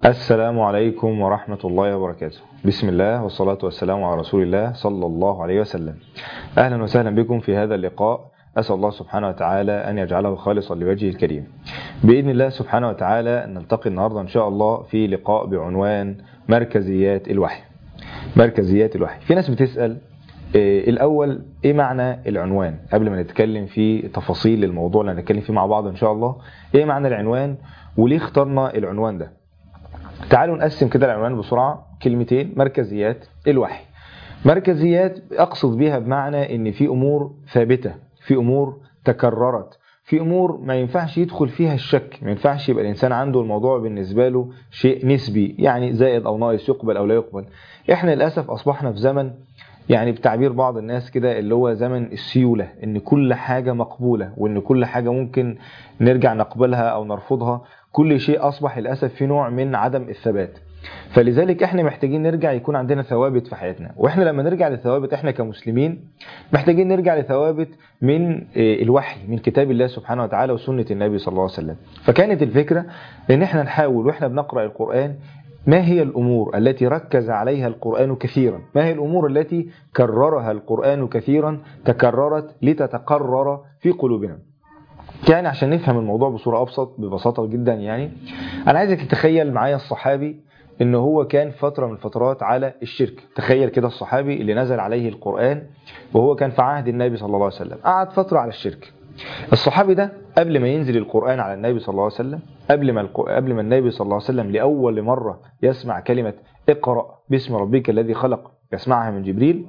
السلام عليكم ورحمة الله وبركاته بسم الله والصلاة والسلام على رسول الله صلى الله عليه وسلم أهلا وسهلا بكم في هذا اللقاء أسأل الله سبحانه وتعالى أن يجعله خالصا لوجهه الكريم بإذن الله سبحانه وتعالى نلتقي النهاردة إن شاء الله في لقاء بعنوان مركزيات الوحي مركزيات الوحي في ناس بتسأل إيه الأول إيه معنى العنوان قبل ما نتكلم في تفاصيل الموضوع اللي هنتكلم فيه مع بعض إن شاء الله إيه معنى العنوان وليه اخترنا العنوان ده تعالوا نقسم كده العنوان بسرعة كلمتين مركزيات الوحي مركزيات أقصد بها بمعنى إن في أمور ثابتة في أمور تكررت في أمور ما ينفعش يدخل فيها الشك ما ينفعش يبقى الإنسان عنده الموضوع بالنسبة له شيء نسبي يعني زائد أو ناقص يقبل أو لا يقبل إحنا للأسف أصبحنا في زمن يعني بتعبير بعض الناس كده اللي هو زمن السيولة ان كل حاجة مقبولة وان كل حاجة ممكن نرجع نقبلها او نرفضها كل شيء اصبح للاسف في نوع من عدم الثبات فلذلك احنا محتاجين نرجع يكون عندنا ثوابت في حياتنا واحنا لما نرجع للثوابت احنا كمسلمين محتاجين نرجع لثوابت من الوحي من كتاب الله سبحانه وتعالى وسنة النبي صلى الله عليه وسلم فكانت الفكرة ان احنا نحاول واحنا بنقرأ القرآن ما هي الأمور التي ركز عليها القرآن كثيرا ما هي الأمور التي كررها القرآن كثيرا تكررت لتتقرر في قلوبنا يعني عشان نفهم الموضوع بصورة أبسط ببساطة جدا يعني أنا عايزك تتخيل معايا الصحابي إن هو كان فترة من الفترات على الشرك تخيل كده الصحابي اللي نزل عليه القرآن وهو كان في عهد النبي صلى الله عليه وسلم قعد فترة على الشرك الصحابي ده قبل ما ينزل القرآن على النبي صلى الله عليه وسلم قبل ما قبل ما النبي صلى الله عليه وسلم لأول مرة يسمع كلمة اقرأ باسم ربك الذي خلق يسمعها من جبريل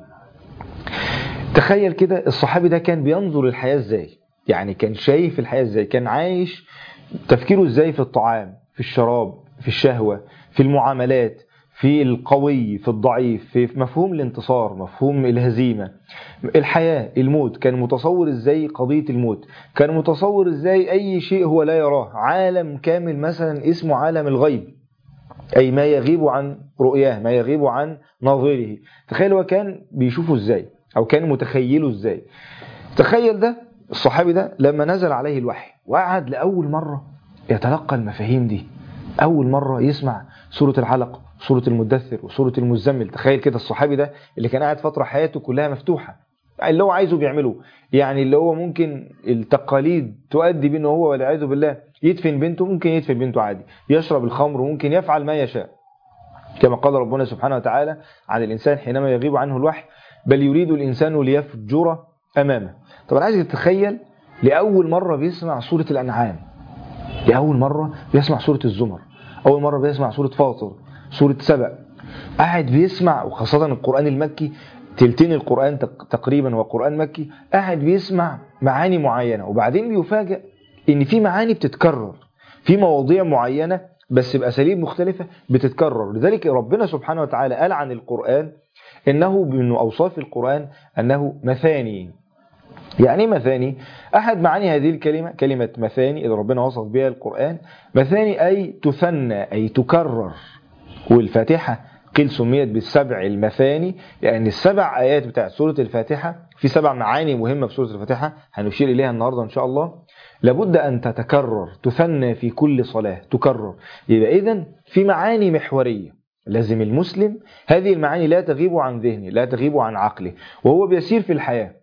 تخيل كده الصحابي ده كان بينظر الحياة ازاي يعني كان شايف الحياة ازاي كان عايش تفكيره ازاي في الطعام في الشراب في الشهوة في المعاملات في القوي في الضعيف في مفهوم الانتصار مفهوم الهزيمة الحياة الموت كان متصور ازاي قضية الموت كان متصور ازاي اي شيء هو لا يراه عالم كامل مثلا اسمه عالم الغيب اي ما يغيب عن رؤياه ما يغيب عن ناظره تخيل هو كان بيشوفه ازاي او كان متخيله ازاي تخيل ده الصحابي ده لما نزل عليه الوحي وقعد لأول مرة يتلقى المفاهيم دي أول مرة يسمع سورة العلق سورة المدثر وسورة المزمل تخيل كده الصحابي ده اللي كان قاعد فترة حياته كلها مفتوحة اللي هو عايزه بيعمله يعني اللي هو ممكن التقاليد تؤدي بأنه هو والعياذ بالله يدفن بنته ممكن يدفن بنته عادي يشرب الخمر وممكن يفعل ما يشاء كما قال ربنا سبحانه وتعالى عن الإنسان حينما يغيب عنه الوحي بل يريد الإنسان ليفجر أمامه طب أنا عايزك تتخيل لأول مرة بيسمع سورة الأنعام لأول مرة بيسمع سورة الزمر أول مرة بيسمع سورة فاطر سورة سبأ قاعد بيسمع وخاصة القرآن المكي تلتين القرآن تقريبا هو قرآن مكي قاعد بيسمع معاني معينة وبعدين بيفاجئ إن في معاني بتتكرر في مواضيع معينة بس بأساليب مختلفة بتتكرر لذلك ربنا سبحانه وتعالى قال عن القرآن إنه من أوصاف القرآن أنه مثاني يعني مثاني أحد معاني هذه الكلمة كلمة مثاني إذا ربنا وصف بها القرآن مثاني أي تثنى أي تكرر والفاتحة قيل سميت بالسبع المثاني لأن السبع آيات بتاعت سورة الفاتحة في سبع معاني مهمة في سورة الفاتحة هنشير إليها النهاردة إن شاء الله لابد أن تتكرر تثنى في كل صلاة تكرر يبقى إذن في معاني محورية لازم المسلم هذه المعاني لا تغيب عن ذهنه لا تغيب عن عقله وهو بيسير في الحياة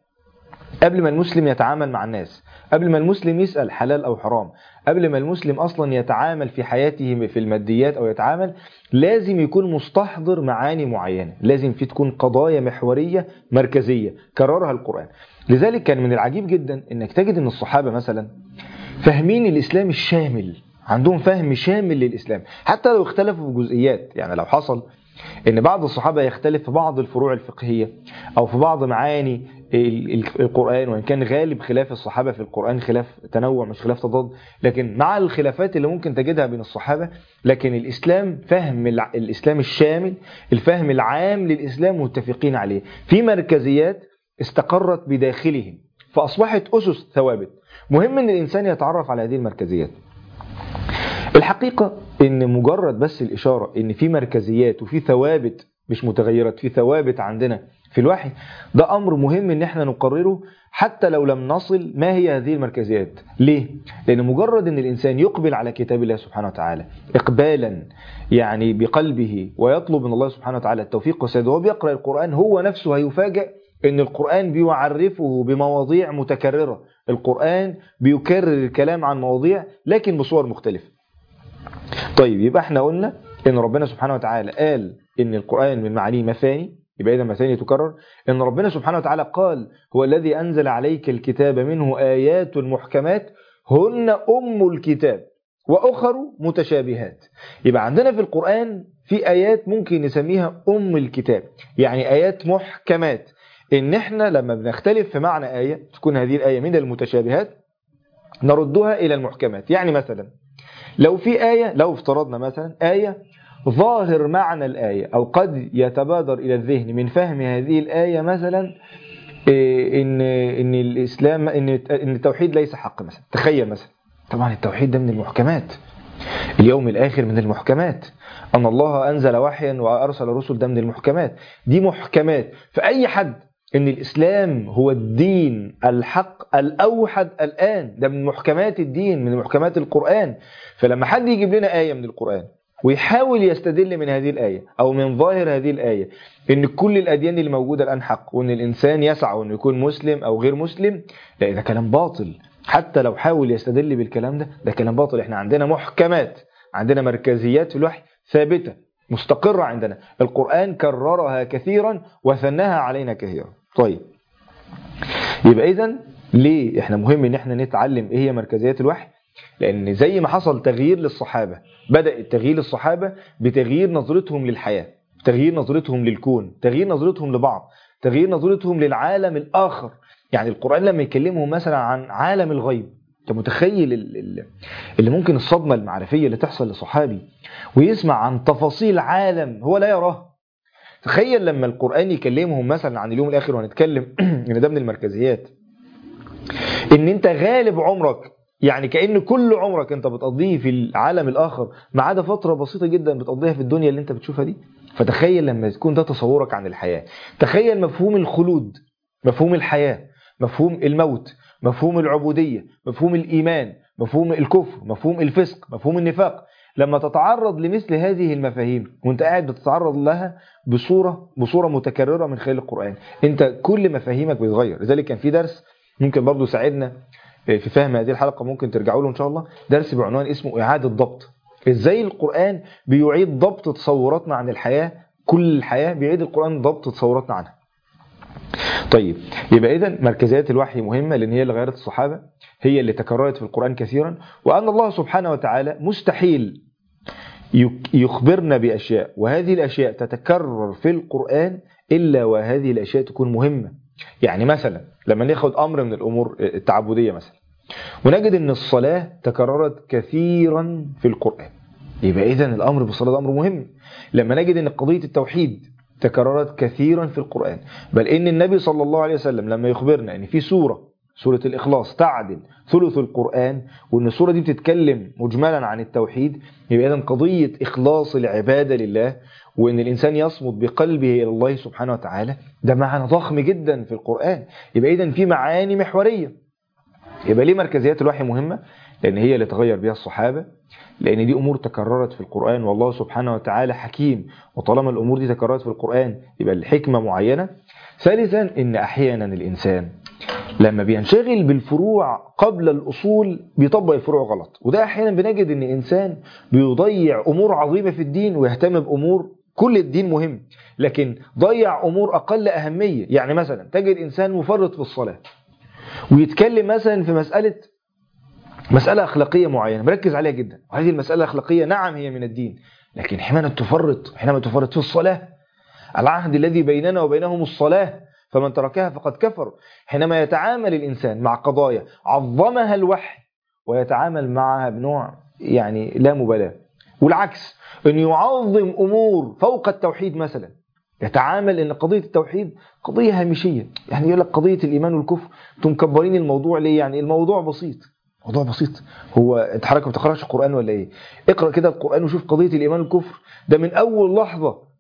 قبل ما المسلم يتعامل مع الناس قبل ما المسلم يسأل حلال أو حرام قبل ما المسلم أصلا يتعامل في حياته في الماديات أو يتعامل لازم يكون مستحضر معاني معينة لازم في تكون قضايا محورية مركزية كررها القرآن لذلك كان من العجيب جدا أنك تجد أن الصحابة مثلا فاهمين الإسلام الشامل عندهم فهم شامل للإسلام حتى لو اختلفوا في جزئيات يعني لو حصل ان بعض الصحابة يختلف في بعض الفروع الفقهية او في بعض معاني القرآن وان كان غالب خلاف الصحابة في القرآن خلاف تنوع مش خلاف تضاد لكن مع الخلافات اللي ممكن تجدها بين الصحابة لكن الاسلام فهم الاسلام الشامل الفهم العام للاسلام متفقين عليه في مركزيات استقرت بداخلهم فاصبحت اسس ثوابت مهم ان الانسان يتعرف على هذه المركزيات الحقيقة ان مجرد بس الاشارة ان في مركزيات وفي ثوابت مش متغيرات في ثوابت عندنا في الوحي ده امر مهم ان احنا نقرره حتى لو لم نصل ما هي هذه المركزيات ليه لان مجرد ان الانسان يقبل على كتاب الله سبحانه وتعالى اقبالا يعني بقلبه ويطلب من الله سبحانه وتعالى التوفيق والسداد وهو بيقرا القران هو نفسه هيفاجئ ان القران بيعرفه بمواضيع متكرره القران بيكرر الكلام عن مواضيع لكن بصور مختلفه طيب يبقى احنا قلنا ان ربنا سبحانه وتعالى قال ان القران من معانيه مثاني يبقى اذا مثاني تكرر ان ربنا سبحانه وتعالى قال هو الذي انزل عليك الكتاب منه ايات محكمات هن ام الكتاب واخر متشابهات يبقى عندنا في القران في ايات ممكن نسميها ام الكتاب يعني ايات محكمات ان احنا لما بنختلف في معنى ايه تكون هذه الايه من المتشابهات نردها الى المحكمات يعني مثلا لو في ايه لو افترضنا مثلا ايه ظاهر معنى الآية أو قد يتبادر إلى الذهن من فهم هذه الآية مثلا إيه، إن إن الإسلام إن إن التوحيد ليس حق مثلا تخيل مثلا طبعا التوحيد ده من المحكمات اليوم الآخر من المحكمات أن الله أنزل وحيا وأرسل رسل ده من المحكمات دي محكمات فأي حد ان الاسلام هو الدين الحق الاوحد الان ده من محكمات الدين من محكمات القران فلما حد يجيب لنا ايه من القران ويحاول يستدل من هذه الآية أو من ظاهر هذه الآية إن كل الأديان اللي موجودة الآن حق وإن الإنسان يسعى إنه يكون مسلم أو غير مسلم لا ده كلام باطل حتى لو حاول يستدل بالكلام ده ده كلام باطل إحنا عندنا محكمات عندنا مركزيات في الوحي ثابتة مستقرة عندنا القرآن كررها كثيرا وثناها علينا كثيرا طيب يبقى إذا ليه إحنا مهم إن إحنا نتعلم إيه هي مركزيات الوحي لأن زي ما حصل تغيير للصحابة بدأ التغيير للصحابة بتغيير نظرتهم للحياة تغيير نظرتهم للكون تغيير نظرتهم لبعض تغيير نظرتهم للعالم الآخر يعني القرآن لما يكلمهم مثلا عن عالم الغيب انت متخيل ال- ال- اللي ممكن الصدمة المعرفية اللي تحصل لصحابي ويسمع عن تفاصيل عالم هو لا يراه تخيل لما القرآن يكلمهم مثلا عن اليوم الآخر وهنتكلم ان ده من المركزيات ان انت غالب عمرك يعني كأن كل عمرك انت بتقضيه في العالم الآخر ما عدا فترة بسيطة جدا بتقضيها في الدنيا اللي انت بتشوفها دي فتخيل لما يكون ده تصورك عن الحياة تخيل مفهوم الخلود مفهوم الحياة مفهوم الموت مفهوم العبودية مفهوم الإيمان مفهوم الكفر مفهوم الفسق مفهوم النفاق لما تتعرض لمثل هذه المفاهيم وانت قاعد بتتعرض لها بصورة بصورة متكررة من خلال القرآن انت كل مفاهيمك بيتغير لذلك كان في درس ممكن برضو يساعدنا في فهم هذه الحلقة ممكن ترجعوا له إن شاء الله درس بعنوان اسمه إعادة ضبط إزاي القرآن بيعيد ضبط تصوراتنا عن الحياة كل الحياة بيعيد القرآن ضبط تصوراتنا عنها طيب يبقى إذا مركزيات الوحي مهمة لأن هي اللي غيرت الصحابة هي اللي تكررت في القرآن كثيرا وأن الله سبحانه وتعالى مستحيل يك- يخبرنا بأشياء وهذه الأشياء تتكرر في القرآن إلا وهذه الأشياء تكون مهمة يعني مثلا لما ناخد أمر من الأمور التعبدية مثلا ونجد أن الصلاة تكررت كثيرا في القرآن يبقى إذا الأمر بالصلاة ده أمر مهم لما نجد أن قضية التوحيد تكررت كثيرا في القرآن بل إن النبي صلى الله عليه وسلم لما يخبرنا أن في سورة سورة الإخلاص تعدل ثلث القرآن وأن السورة دي بتتكلم مجملا عن التوحيد يبقى إذا قضية إخلاص العبادة لله وأن الإنسان يصمد بقلبه إلى الله سبحانه وتعالى ده معنى ضخم جدا في القرآن يبقى إذا في معاني محورية يبقى ليه مركزيات الوحي مهمة؟ لأن هي اللي تغير بها الصحابة لأن دي أمور تكررت في القرآن والله سبحانه وتعالى حكيم وطالما الأمور دي تكررت في القرآن يبقى الحكمة معينة ثالثا إن أحيانا الإنسان لما بينشغل بالفروع قبل الأصول بيطبق الفروع غلط وده أحيانا بنجد إن إنسان بيضيع أمور عظيمة في الدين ويهتم بأمور كل الدين مهم لكن ضيع أمور أقل أهمية يعني مثلا تجد إنسان مفرط في الصلاة ويتكلم مثلا في مسألة مسألة أخلاقية معينة مركز عليها جدا وهذه المسألة الأخلاقية نعم هي من الدين لكن حينما تفرط حينما تفرط في الصلاة العهد الذي بيننا وبينهم الصلاة فمن تركها فقد كفر حينما يتعامل الإنسان مع قضايا عظمها الوحي ويتعامل معها بنوع يعني لا مبالاة والعكس أن يعظم أمور فوق التوحيد مثلا يتعامل ان قضيه التوحيد قضيه هامشيه يعني يقول لك قضيه الايمان والكفر انتم مكبرين الموضوع ليه يعني الموضوع بسيط موضوع بسيط هو انت حضرتك ما بتقراش القران ولا ايه اقرا كده القران وشوف قضيه الايمان والكفر ده من اول لحظه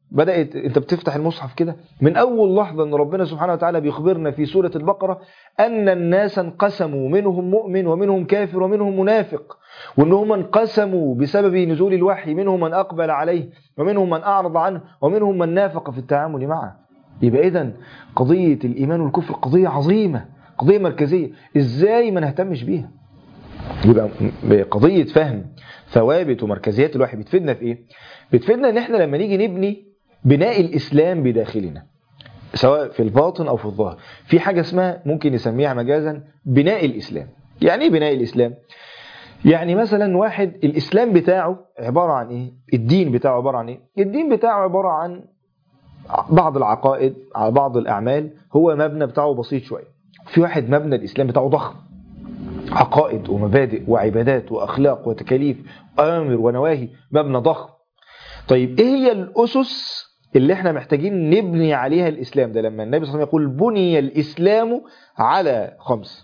بدات انت بتفتح المصحف كده من اول لحظه ان ربنا سبحانه وتعالى بيخبرنا في سوره البقره ان الناس انقسموا منهم مؤمن ومنهم كافر ومنهم منافق وانهم انقسموا بسبب نزول الوحي منهم من اقبل عليه ومنهم من اعرض عنه ومنهم من نافق في التعامل معه يبقى اذا قضيه الايمان والكفر قضيه عظيمه قضيه مركزيه ازاي ما نهتمش بيها يبقى قضيه فهم ثوابت ومركزيات الوحي بتفيدنا في ايه بتفيدنا ان احنا لما نيجي نبني بناء الاسلام بداخلنا سواء في الباطن او في الظاهر في حاجه اسمها ممكن نسميها مجازا بناء الاسلام يعني ايه بناء الاسلام يعني مثلا واحد الاسلام بتاعه عباره عن ايه الدين بتاعه عباره عن ايه الدين بتاعه عباره عن بعض العقائد على بعض الاعمال هو مبنى بتاعه بسيط شويه في واحد مبنى الاسلام بتاعه ضخم عقائد ومبادئ وعبادات واخلاق وتكاليف اوامر ونواهي مبنى ضخم طيب ايه هي الاسس اللي احنا محتاجين نبني عليها الاسلام ده لما النبي صلى الله عليه وسلم يقول بني الاسلام على خمس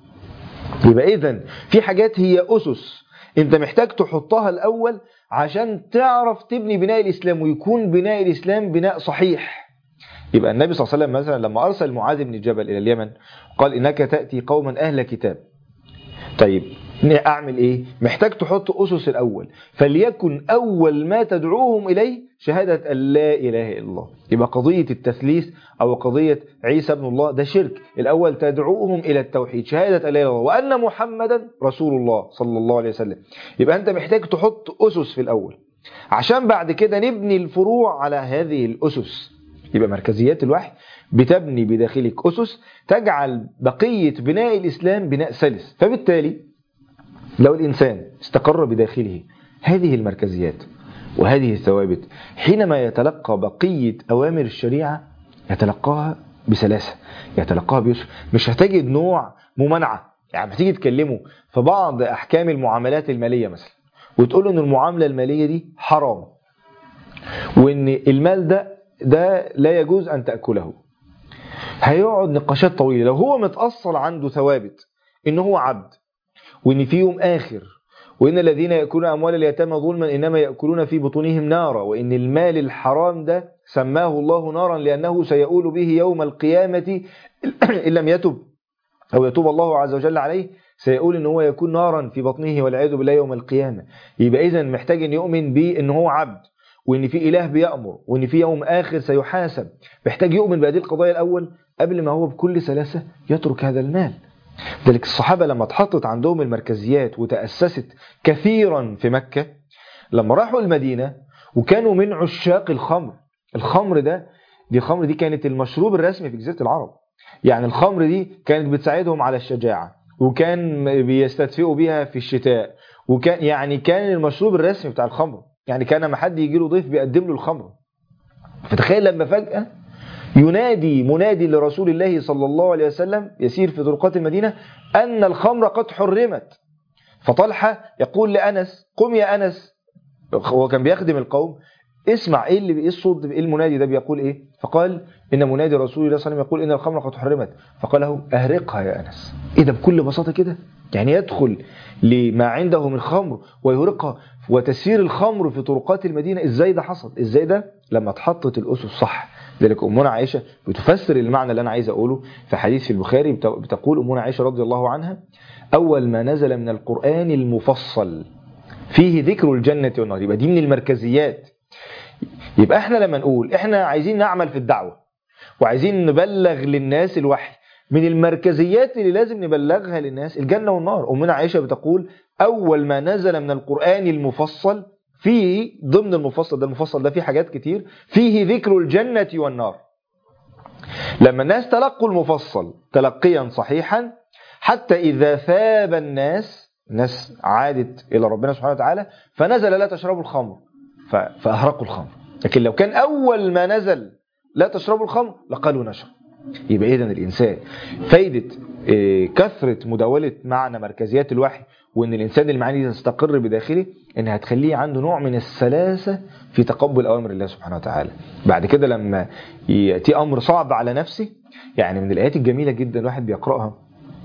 يبقى اذا في حاجات هي اسس انت محتاج تحطها الاول عشان تعرف تبني بناء الاسلام ويكون بناء الاسلام بناء صحيح يبقى النبي صلى الله عليه وسلم مثلا لما ارسل معاذ بن جبل الى اليمن قال انك تاتي قوما اهل كتاب طيب اعمل ايه محتاج تحط اسس الاول فليكن اول ما تدعوهم اليه شهاده ان لا اله الا الله يبقى قضيه التثليث او قضيه عيسى ابن الله ده شرك الاول تدعوهم الى التوحيد شهاده ان لا اله الا الله وان محمدا رسول الله صلى الله عليه وسلم يبقى انت محتاج تحط اسس في الاول عشان بعد كده نبني الفروع على هذه الاسس يبقى مركزيات الوحي بتبني بداخلك اسس تجعل بقيه بناء الاسلام بناء سلس فبالتالي لو الإنسان استقر بداخله هذه المركزيات وهذه الثوابت حينما يتلقى بقية أوامر الشريعة يتلقاها بسلاسة يتلقاها بيسر مش هتجد نوع ممانعة يعني بتيجي تكلمه في بعض أحكام المعاملات المالية مثلا وتقول له إن المعاملة المالية دي حرام وإن المال ده ده لا يجوز أن تأكله هيقعد نقاشات طويلة لو هو متأصل عنده ثوابت إن هو عبد وان في يوم اخر وان الذين ياكلون اموال اليتامى ظلما انما ياكلون في بطونهم نارا وان المال الحرام ده سماه الله نارا لانه سيؤول به يوم القيامه ان لم يتب او يتوب الله عز وجل عليه سيقول ان هو يكون نارا في بطنه والعياذ بالله يوم القيامه يبقى اذا محتاج ان يؤمن به ان هو عبد وان في اله بيامر وان في يوم اخر سيحاسب محتاج يؤمن بهذه القضايا الاول قبل ما هو بكل سلاسه يترك هذا المال ذلك الصحابة لما اتحطت عندهم المركزيات وتأسست كثيرا في مكة لما راحوا المدينة وكانوا من عشاق الخمر الخمر ده دي الخمر دي كانت المشروب الرسمي في جزيرة العرب يعني الخمر دي كانت بتساعدهم على الشجاعة وكان بيستدفئوا بيها في الشتاء وكان يعني كان المشروب الرسمي بتاع الخمر يعني كان لما حد يجي له ضيف بيقدم له الخمر فتخيل لما فجأة ينادي منادي لرسول الله صلى الله عليه وسلم يسير في طرقات المدينة أن الخمر قد حرمت فطلحة يقول لأنس قم يا أنس هو كان بيخدم القوم اسمع ايه اللي ايه الصوت ايه المنادي ده بيقول ايه فقال ان منادي رسول الله صلى الله عليه وسلم يقول ان الخمر قد حرمت فقال له اهرقها يا انس ايه ده بكل بساطه كده يعني يدخل لما عنده من خمر ويهرقها وتسيير الخمر في طرقات المدينه ازاي ده حصل ازاي ده لما اتحطت الاسس صح ذلك أمنا عائشة بتفسر المعنى اللي أنا عايز أقوله في حديث في البخاري بتقول أمنا عائشة رضي الله عنها أول ما نزل من القرآن المفصل فيه ذكر الجنة والنار يبقى دي من المركزيات يبقى احنا لما نقول احنا عايزين نعمل في الدعوة وعايزين نبلغ للناس الوحي من المركزيات اللي لازم نبلغها للناس الجنة والنار أمنا عائشة بتقول أول ما نزل من القرآن المفصل فيه ضمن المفصل ده المفصل ده فيه حاجات كتير فيه ذكر الجنة والنار لما الناس تلقوا المفصل تلقيا صحيحا حتى إذا ثاب الناس الناس عادت إلى ربنا سبحانه وتعالى فنزل لا تشربوا الخمر فأهرقوا الخمر لكن لو كان أول ما نزل لا تشربوا الخمر لقالوا نشرب يبقى إذن الإنسان فايدة كثرة مداولة معنى مركزيات الوحي وان الانسان المعاني دي تستقر بداخله انها تخليه عنده نوع من السلاسه في تقبل اوامر الله سبحانه وتعالى بعد كده لما ياتي امر صعب على نفسه يعني من الايات الجميله جدا الواحد بيقراها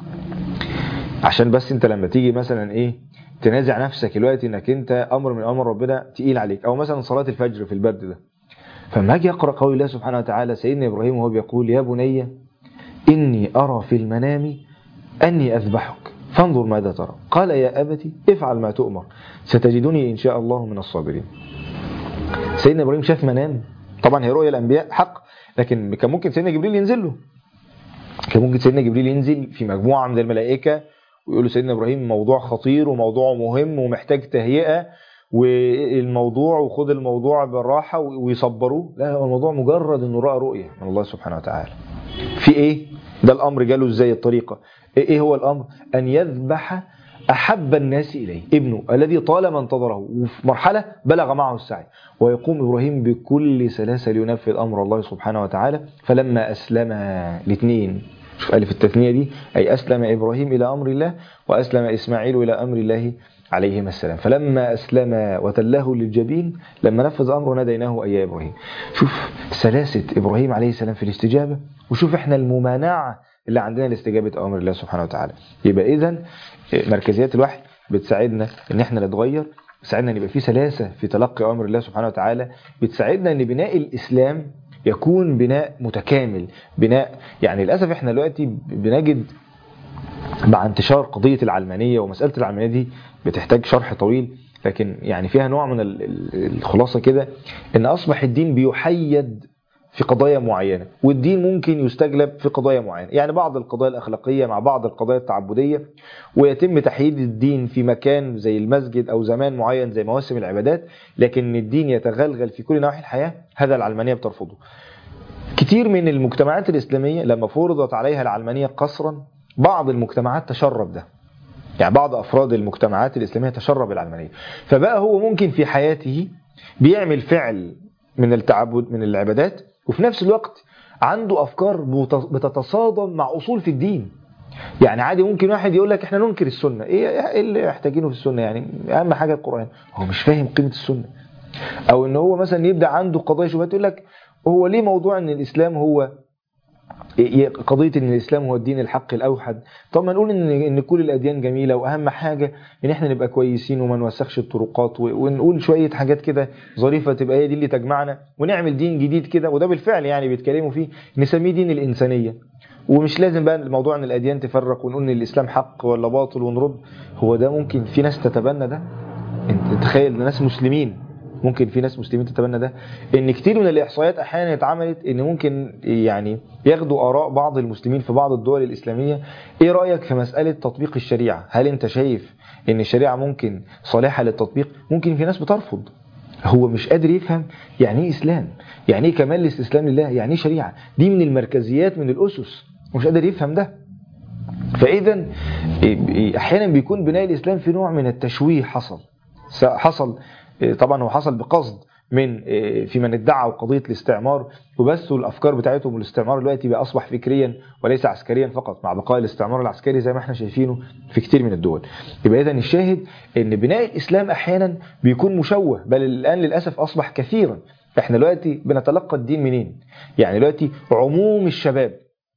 عشان بس انت لما تيجي مثلا ايه تنازع نفسك الوقت انك انت امر من امر ربنا تقيل عليك او مثلا صلاه الفجر في البرد ده فما اجي اقرا قول الله سبحانه وتعالى سيدنا ابراهيم وهو بيقول يا بني اني ارى في المنام اني اذبحك فانظر ماذا ترى قال يا ابت افعل ما تؤمر ستجدني ان شاء الله من الصابرين سيدنا ابراهيم شاف منام طبعا هي رؤيا الانبياء حق لكن كان ممكن سيدنا جبريل ينزل له كان ممكن سيدنا جبريل ينزل في مجموعه من الملائكه ويقول له سيدنا ابراهيم موضوع خطير وموضوع مهم ومحتاج تهيئه والموضوع وخد الموضوع بالراحه ويصبروه لا هو الموضوع مجرد انه راى رؤيه من الله سبحانه وتعالى في ايه ده الامر جاله ازاي الطريقه ايه هو الامر ان يذبح احب الناس اليه ابنه الذي طالما انتظره وفي مرحله بلغ معه السعي ويقوم ابراهيم بكل سلاسه لينفذ امر الله سبحانه وتعالى فلما اسلم الاثنين شوف الف التثنيه دي اي اسلم ابراهيم الى امر الله واسلم اسماعيل الى امر الله عليهما السلام فلما أسلم وتله للجبين لما نفذ أمره ناديناه أي إبراهيم شوف سلاسة إبراهيم عليه السلام في الاستجابة وشوف إحنا الممانعة اللي عندنا لاستجابة أمر الله سبحانه وتعالى يبقى إذا مركزيات الوحي بتساعدنا إن إحنا نتغير بتساعدنا ان يبقى في سلاسه في تلقي امر الله سبحانه وتعالى بتساعدنا ان بناء الاسلام يكون بناء متكامل بناء يعني للاسف احنا دلوقتي بنجد مع انتشار قضيه العلمانيه ومساله العلمانيه دي بتحتاج شرح طويل لكن يعني فيها نوع من الخلاصه كده ان اصبح الدين بيحيد في قضايا معينه والدين ممكن يستجلب في قضايا معينه يعني بعض القضايا الاخلاقيه مع بعض القضايا التعبديه ويتم تحييد الدين في مكان زي المسجد او زمان معين زي مواسم العبادات لكن الدين يتغلغل في كل نواحي الحياه هذا العلمانيه بترفضه كتير من المجتمعات الاسلاميه لما فرضت عليها العلمانيه قسرا بعض المجتمعات تشرب ده يعني بعض افراد المجتمعات الاسلاميه تشرب العلمانيه فبقى هو ممكن في حياته بيعمل فعل من التعبد من العبادات وفي نفس الوقت عنده افكار بتتصادم مع اصول في الدين يعني عادي ممكن واحد يقول لك احنا ننكر السنه ايه اللي محتاجينه في السنه يعني اهم حاجه القران هو مش فاهم قيمه السنه او ان هو مثلا يبدا عنده قضايا شبهات يقول لك هو ليه موضوع ان الاسلام هو قضيه ان الاسلام هو الدين الحق الاوحد طب ما نقول ان ان كل الاديان جميله واهم حاجه ان احنا نبقى كويسين وما نوسخش الطرقات ونقول شويه حاجات كده ظريفه تبقى هي دي اللي تجمعنا ونعمل دين جديد كده وده بالفعل يعني بيتكلموا فيه نسميه دين الانسانيه ومش لازم بقى الموضوع ان الاديان تفرق ونقول ان الاسلام حق ولا باطل ونرد هو ده ممكن في ناس تتبنى ده انت تخيل ناس مسلمين ممكن في ناس مسلمين تتبنى ده ان كتير من الاحصائيات احيانا اتعملت ان ممكن يعني ياخدوا اراء بعض المسلمين في بعض الدول الاسلاميه ايه رايك في مساله تطبيق الشريعه هل انت شايف ان الشريعه ممكن صالحه للتطبيق ممكن في ناس بترفض هو مش قادر يفهم يعني ايه اسلام يعني ايه كمال الاستسلام لله يعني ايه شريعه دي من المركزيات من الاسس مش قادر يفهم ده فاذا احيانا بيكون بناء الاسلام في نوع من التشويه حصل حصل طبعا هو حصل بقصد من في من ادعوا قضيه الاستعمار وبثوا الافكار بتاعتهم والاستعمار دلوقتي بقى اصبح فكريا وليس عسكريا فقط مع بقاء الاستعمار العسكري زي ما احنا شايفينه في كتير من الدول. يبقى اذا الشاهد ان بناء الاسلام احيانا بيكون مشوه بل الان للاسف اصبح كثيرا. احنا دلوقتي بنتلقى الدين منين؟ يعني دلوقتي عموم الشباب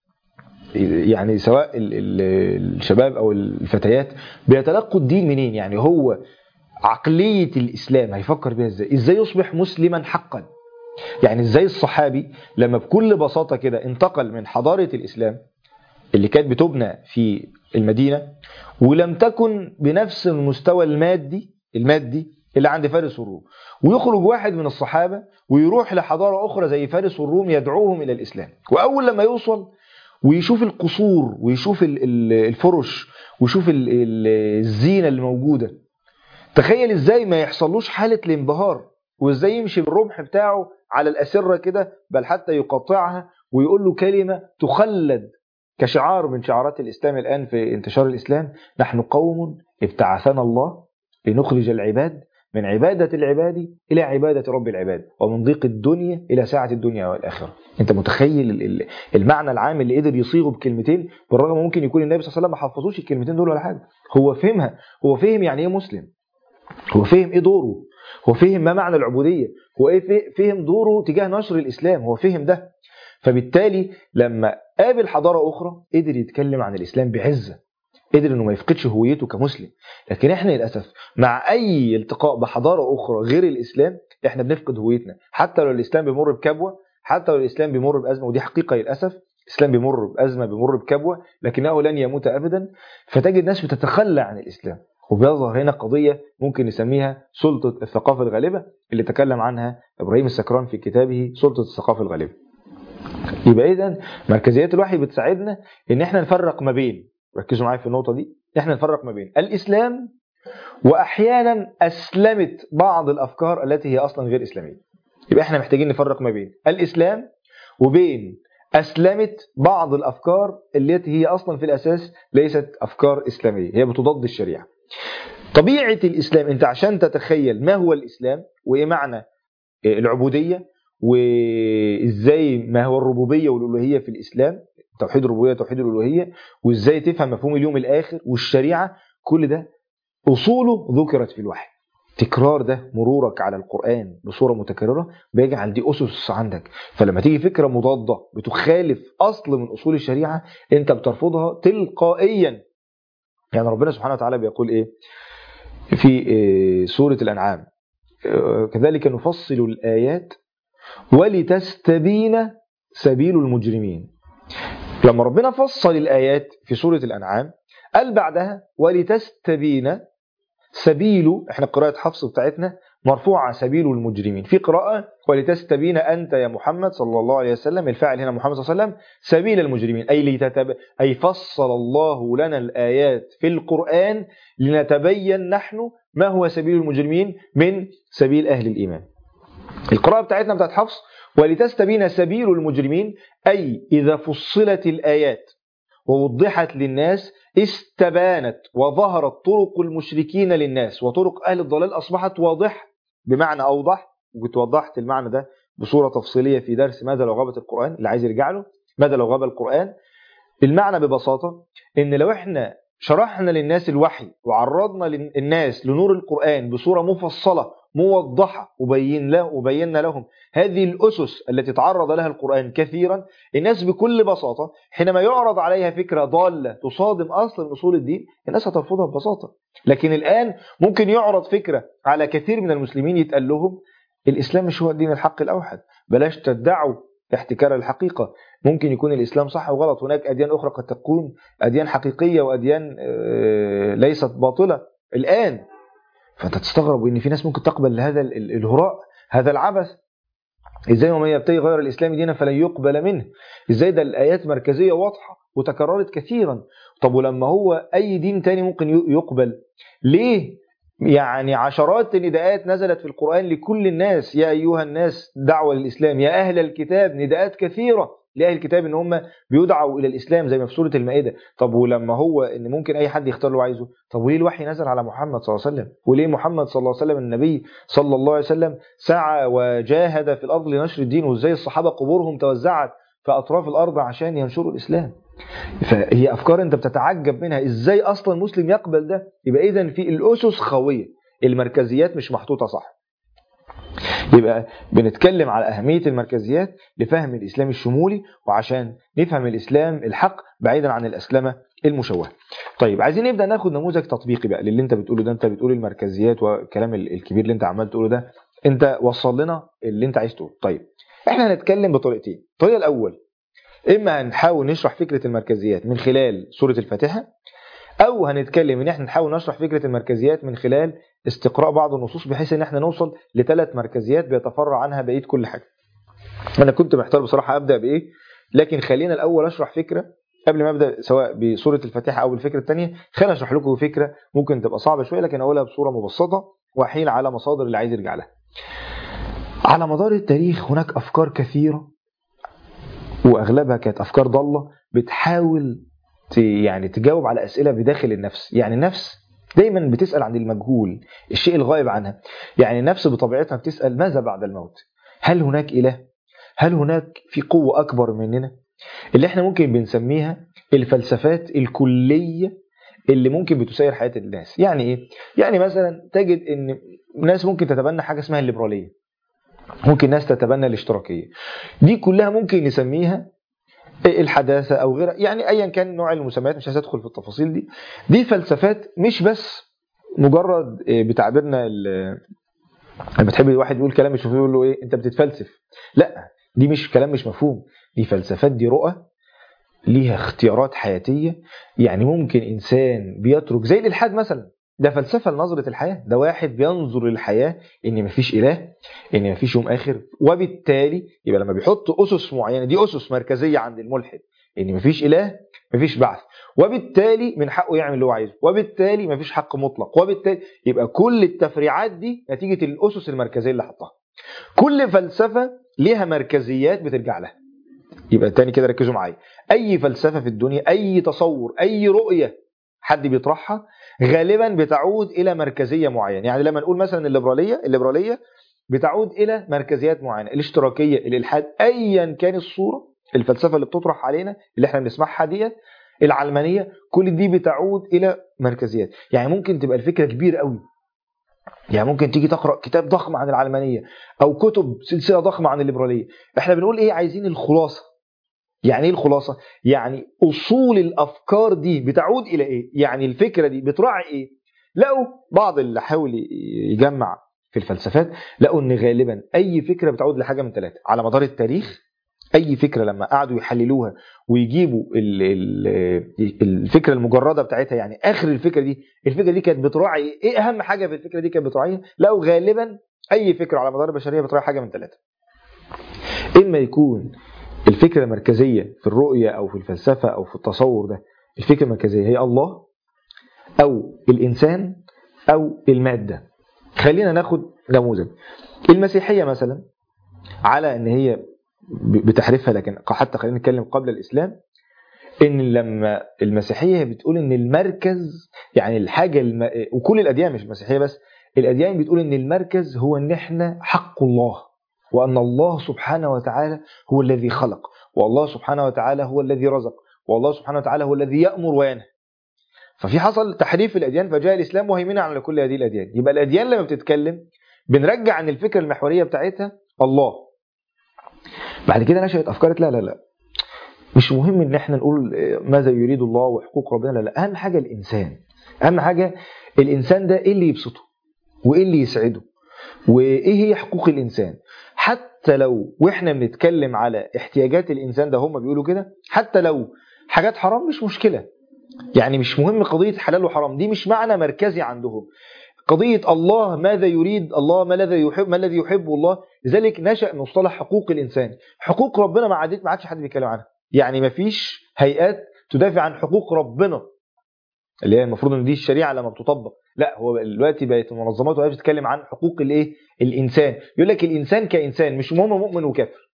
يعني سواء الشباب او الفتيات بيتلقوا الدين منين؟ يعني هو عقلية الإسلام هيفكر بيها إزاي إزاي يصبح مسلما حقا يعني إزاي الصحابي لما بكل بساطة كده انتقل من حضارة الإسلام اللي كانت بتبنى في المدينة ولم تكن بنفس المستوى المادي المادي اللي عند فارس والروم ويخرج واحد من الصحابة ويروح لحضارة أخرى زي فارس والروم يدعوهم إلى الإسلام وأول لما يوصل ويشوف القصور ويشوف الفرش ويشوف الزينة اللي موجودة تخيل ازاي ما يحصلوش حالة الانبهار وازاي يمشي بالرمح بتاعه على الأسرة كده بل حتى يقاطعها ويقول له كلمة تخلد كشعار من شعارات الإسلام الآن في انتشار الإسلام نحن قوم ابتعثنا الله لنخرج العباد من عبادة العباد إلى عبادة رب العباد ومن ضيق الدنيا إلى ساعة الدنيا والآخرة أنت متخيل المعنى العام اللي قدر يصيغه بكلمتين بالرغم ممكن يكون النبي صلى الله عليه وسلم ما حفظوش الكلمتين دول ولا حاجة هو فهمها هو فهم يعني إيه مسلم هو فهم ايه دوره هو فهم ما معنى العبوديه هو ايه فهم دوره تجاه نشر الاسلام هو فهم ده فبالتالي لما قابل حضاره اخرى قدر يتكلم عن الاسلام بعزه قدر انه ما يفقدش هويته كمسلم لكن احنا للاسف مع اي التقاء بحضاره اخرى غير الاسلام احنا بنفقد هويتنا حتى لو الاسلام بيمر بكبوه حتى لو الاسلام بيمر بازمه ودي حقيقه للاسف الاسلام بيمر بازمه بيمر بكبوه لكنه لن يموت ابدا فتجد ناس بتتخلى عن الاسلام وبيظهر هنا قضيه ممكن نسميها سلطه الثقافه الغالبه اللي تكلم عنها ابراهيم السكران في كتابه سلطه الثقافه الغالبه يبقى اذا مركزيات الوحي بتساعدنا ان احنا نفرق ما بين ركزوا معايا في النقطه دي احنا نفرق ما بين الاسلام واحيانا اسلمت بعض الافكار التي هي اصلا غير اسلاميه يبقى احنا محتاجين نفرق ما بين الاسلام وبين اسلمت بعض الافكار التي هي اصلا في الاساس ليست افكار اسلاميه هي بتضاد الشريعه طبيعه الاسلام انت عشان تتخيل ما هو الاسلام وايه معنى العبوديه وازاي ما هو الربوبيه والالوهيه في الاسلام توحيد الربوبيه وتوحيد الالوهيه وازاي تفهم مفهوم اليوم الاخر والشريعه كل ده اصوله ذكرت في الوحي تكرار ده مرورك على القرآن بصورة متكررة بيجعل دي أسس عندك فلما تيجي فكرة مضادة بتخالف أصل من أصول الشريعة أنت بترفضها تلقائيا يعني ربنا سبحانه وتعالى بيقول إيه في سورة الأنعام كذلك نفصل الآيات ولتستبين سبيل المجرمين لما ربنا فصل الآيات في سورة الأنعام قال بعدها ولتستبين سبيل احنا قراءة حفص بتاعتنا مرفوعة سبيل المجرمين في قراءة ولتستبين أنت يا محمد صلى الله عليه وسلم الفاعل هنا محمد صلى الله عليه وسلم سبيل المجرمين أي لتتب... أي فصل الله لنا الآيات في القرآن لنتبين نحن ما هو سبيل المجرمين من سبيل أهل الإيمان القراءة بتاعتنا بتاعت حفص ولتستبين سبيل المجرمين أي إذا فصلت الآيات ووضحت للناس استبانت وظهرت طرق المشركين للناس وطرق أهل الضلال أصبحت واضحة بمعنى أوضح وكنت وضحت المعنى ده بصورة تفصيلية في درس ماذا لو غابت القرآن اللي عايز يرجع له ماذا لو غاب القرآن المعنى ببساطة إن لو إحنا شرحنا للناس الوحي وعرضنا للناس لنور القرآن بصورة مفصلة موضحة وبين له وبينا لهم هذه الأسس التي تعرض لها القرآن كثيرا الناس بكل بساطة حينما يعرض عليها فكرة ضالة تصادم أصل من أصول الدين الناس هترفضها ببساطة لكن الآن ممكن يعرض فكرة على كثير من المسلمين يتقال لهم الإسلام مش هو الدين الحق الأوحد بلاش تدعوا احتكار الحقيقة ممكن يكون الإسلام صح وغلط هناك أديان أخرى قد تكون أديان حقيقية وأديان ليست باطلة الآن فانت تستغرب ان في ناس ممكن تقبل هذا الهراء هذا العبث ازاي ومن يبتغي غير الاسلام دينا فلن يقبل منه ازاي ده الايات مركزيه واضحه وتكررت كثيرا طب ولما هو اي دين تاني ممكن يقبل ليه يعني عشرات النداءات نزلت في القرآن لكل الناس يا أيها الناس دعوة للإسلام يا أهل الكتاب نداءات كثيرة لأهل الكتاب إن هم بيدعوا إلى الإسلام زي ما في سورة المائدة طب ولما هو إن ممكن أي حد يختار اللي عايزه طب وليه الوحي نزل على محمد صلى الله عليه وسلم وليه محمد صلى الله عليه وسلم النبي صلى الله عليه وسلم سعى وجاهد في الأرض لنشر الدين وإزاي الصحابة قبورهم توزعت في أطراف الأرض عشان ينشروا الإسلام فهي أفكار أنت بتتعجب منها إزاي أصلا مسلم يقبل ده يبقى إذا في الأسس خوية المركزيات مش محطوطة صح يبقى بنتكلم على أهمية المركزيات لفهم الإسلام الشمولي وعشان نفهم الإسلام الحق بعيدا عن الأسلمة المشوهة طيب عايزين نبدأ ناخد نموذج تطبيقي بقى للي انت بتقوله ده انت بتقول المركزيات والكلام الكبير اللي انت عمال تقوله ده انت وصل لنا اللي انت عايز تقوله طيب احنا هنتكلم بطريقتين الطريقة الأول إما هنحاول نشرح فكرة المركزيات من خلال سورة الفاتحة أو هنتكلم إن احنا نحاول نشرح فكرة المركزيات من خلال استقراء بعض النصوص بحيث إن احنا نوصل لثلاث مركزيات بيتفرع عنها بقية كل حاجة. أنا كنت محتار بصراحة أبدأ بإيه لكن خلينا الأول أشرح فكرة قبل ما أبدأ سواء بسورة الفاتحة أو بالفكرة الثانية خلينا أشرح لكم فكرة ممكن تبقى صعبة شوية لكن أقولها بصورة مبسطة وأحيل على مصادر اللي عايز يرجع لها. على مدار التاريخ هناك أفكار كثيرة واغلبها كانت افكار ضاله بتحاول يعني تجاوب على اسئله بداخل النفس يعني النفس دايما بتسال عن المجهول الشيء الغائب عنها يعني النفس بطبيعتها بتسال ماذا بعد الموت هل هناك اله هل هناك في قوه اكبر مننا اللي احنا ممكن بنسميها الفلسفات الكليه اللي ممكن بتسير حياه الناس يعني ايه يعني مثلا تجد ان ناس ممكن تتبنى حاجه اسمها الليبراليه ممكن ناس تتبنى الاشتراكيه دي كلها ممكن نسميها الحداثه او غيرها يعني ايا كان نوع المسميات مش هدخل في التفاصيل دي دي فلسفات مش بس مجرد بتعبيرنا لما بتحب الواحد يقول كلام مش مفهوم يقول له ايه انت بتتفلسف لا دي مش كلام مش مفهوم دي فلسفات دي رؤى ليها اختيارات حياتيه يعني ممكن انسان بيترك زي الالحاد مثلا ده فلسفه لنظره الحياه ده واحد بينظر للحياه ان مفيش اله ان مفيش يوم اخر وبالتالي يبقى لما بيحط اسس معينه دي اسس مركزيه عند الملحد ان مفيش اله مفيش بعث وبالتالي من حقه يعمل اللي هو عايزه وبالتالي مفيش حق مطلق وبالتالي يبقى كل التفريعات دي نتيجه الاسس المركزيه اللي حطها كل فلسفه ليها مركزيات بترجع لها يبقى تاني كده ركزوا معايا اي فلسفه في الدنيا اي تصور اي رؤيه حد بيطرحها غالبا بتعود الى مركزيه معينه يعني لما نقول مثلا الليبراليه الليبراليه بتعود الى مركزيات معينه الاشتراكيه الالحاد ايا كان الصوره الفلسفه اللي بتطرح علينا اللي احنا بنسمعها ديت العلمانيه كل دي بتعود الى مركزيات يعني ممكن تبقى الفكره كبيره قوي يعني ممكن تيجي تقرا كتاب ضخم عن العلمانيه او كتب سلسله ضخمه عن الليبراليه احنا بنقول ايه عايزين الخلاصه يعني ايه الخلاصه يعني اصول الافكار دي بتعود الى ايه يعني الفكره دي بتراعي ايه لقوا بعض اللي حاول يجمع في الفلسفات لقوا ان غالبا اي فكره بتعود لحاجه من ثلاثه على مدار التاريخ اي فكره لما قعدوا يحللوها ويجيبوا ال ال الفكره المجرده بتاعتها يعني اخر الفكره دي الفكره دي كانت بتراعي ايه اهم حاجه في الفكره دي كانت بتراعيها لقوا غالبا اي فكره على مدار البشريه بتراعي حاجه من ثلاثه اما يكون الفكره المركزيه في الرؤيه او في الفلسفه او في التصور ده الفكره المركزيه هي الله او الانسان او الماده خلينا ناخد نموذج المسيحيه مثلا على ان هي بتحرفها لكن حتى خلينا نتكلم قبل الاسلام ان لما المسيحيه بتقول ان المركز يعني الحاجه الم... وكل الاديان مش المسيحيه بس الاديان بتقول ان المركز هو ان احنا حق الله وان الله سبحانه وتعالى هو الذي خلق والله سبحانه وتعالى هو الذي رزق والله سبحانه وتعالى هو الذي يامر وينهى ففي حصل تحريف الاديان فجاء الاسلام مهيمنا على كل هذه الاديان يبقى الاديان لما بتتكلم بنرجع عن الفكره المحوريه بتاعتها الله بعد كده نشأت افكار لا لا لا مش مهم ان احنا نقول ماذا يريد الله وحقوق ربنا لا لا اهم حاجه الانسان اهم حاجه الانسان ده ايه اللي يبسطه وايه اللي يسعده وايه هي حقوق الانسان حتى لو واحنا بنتكلم على احتياجات الانسان ده هم بيقولوا كده حتى لو حاجات حرام مش مشكله يعني مش مهم قضيه حلال وحرام دي مش معنى مركزي عندهم قضية الله ماذا يريد الله ما الذي يحب ما الذي يحبه الله لذلك نشأ مصطلح حقوق الإنسان حقوق ربنا ما عادت ما عادش حد بيتكلم عنها يعني ما فيش هيئات تدافع عن حقوق ربنا اللي هي المفروض ان دي الشريعه لما بتطبق لا هو دلوقتي بقت المنظمات وهي بتتكلم عن حقوق الايه الانسان يقول لك الانسان كانسان مش مهم مؤمن وكافر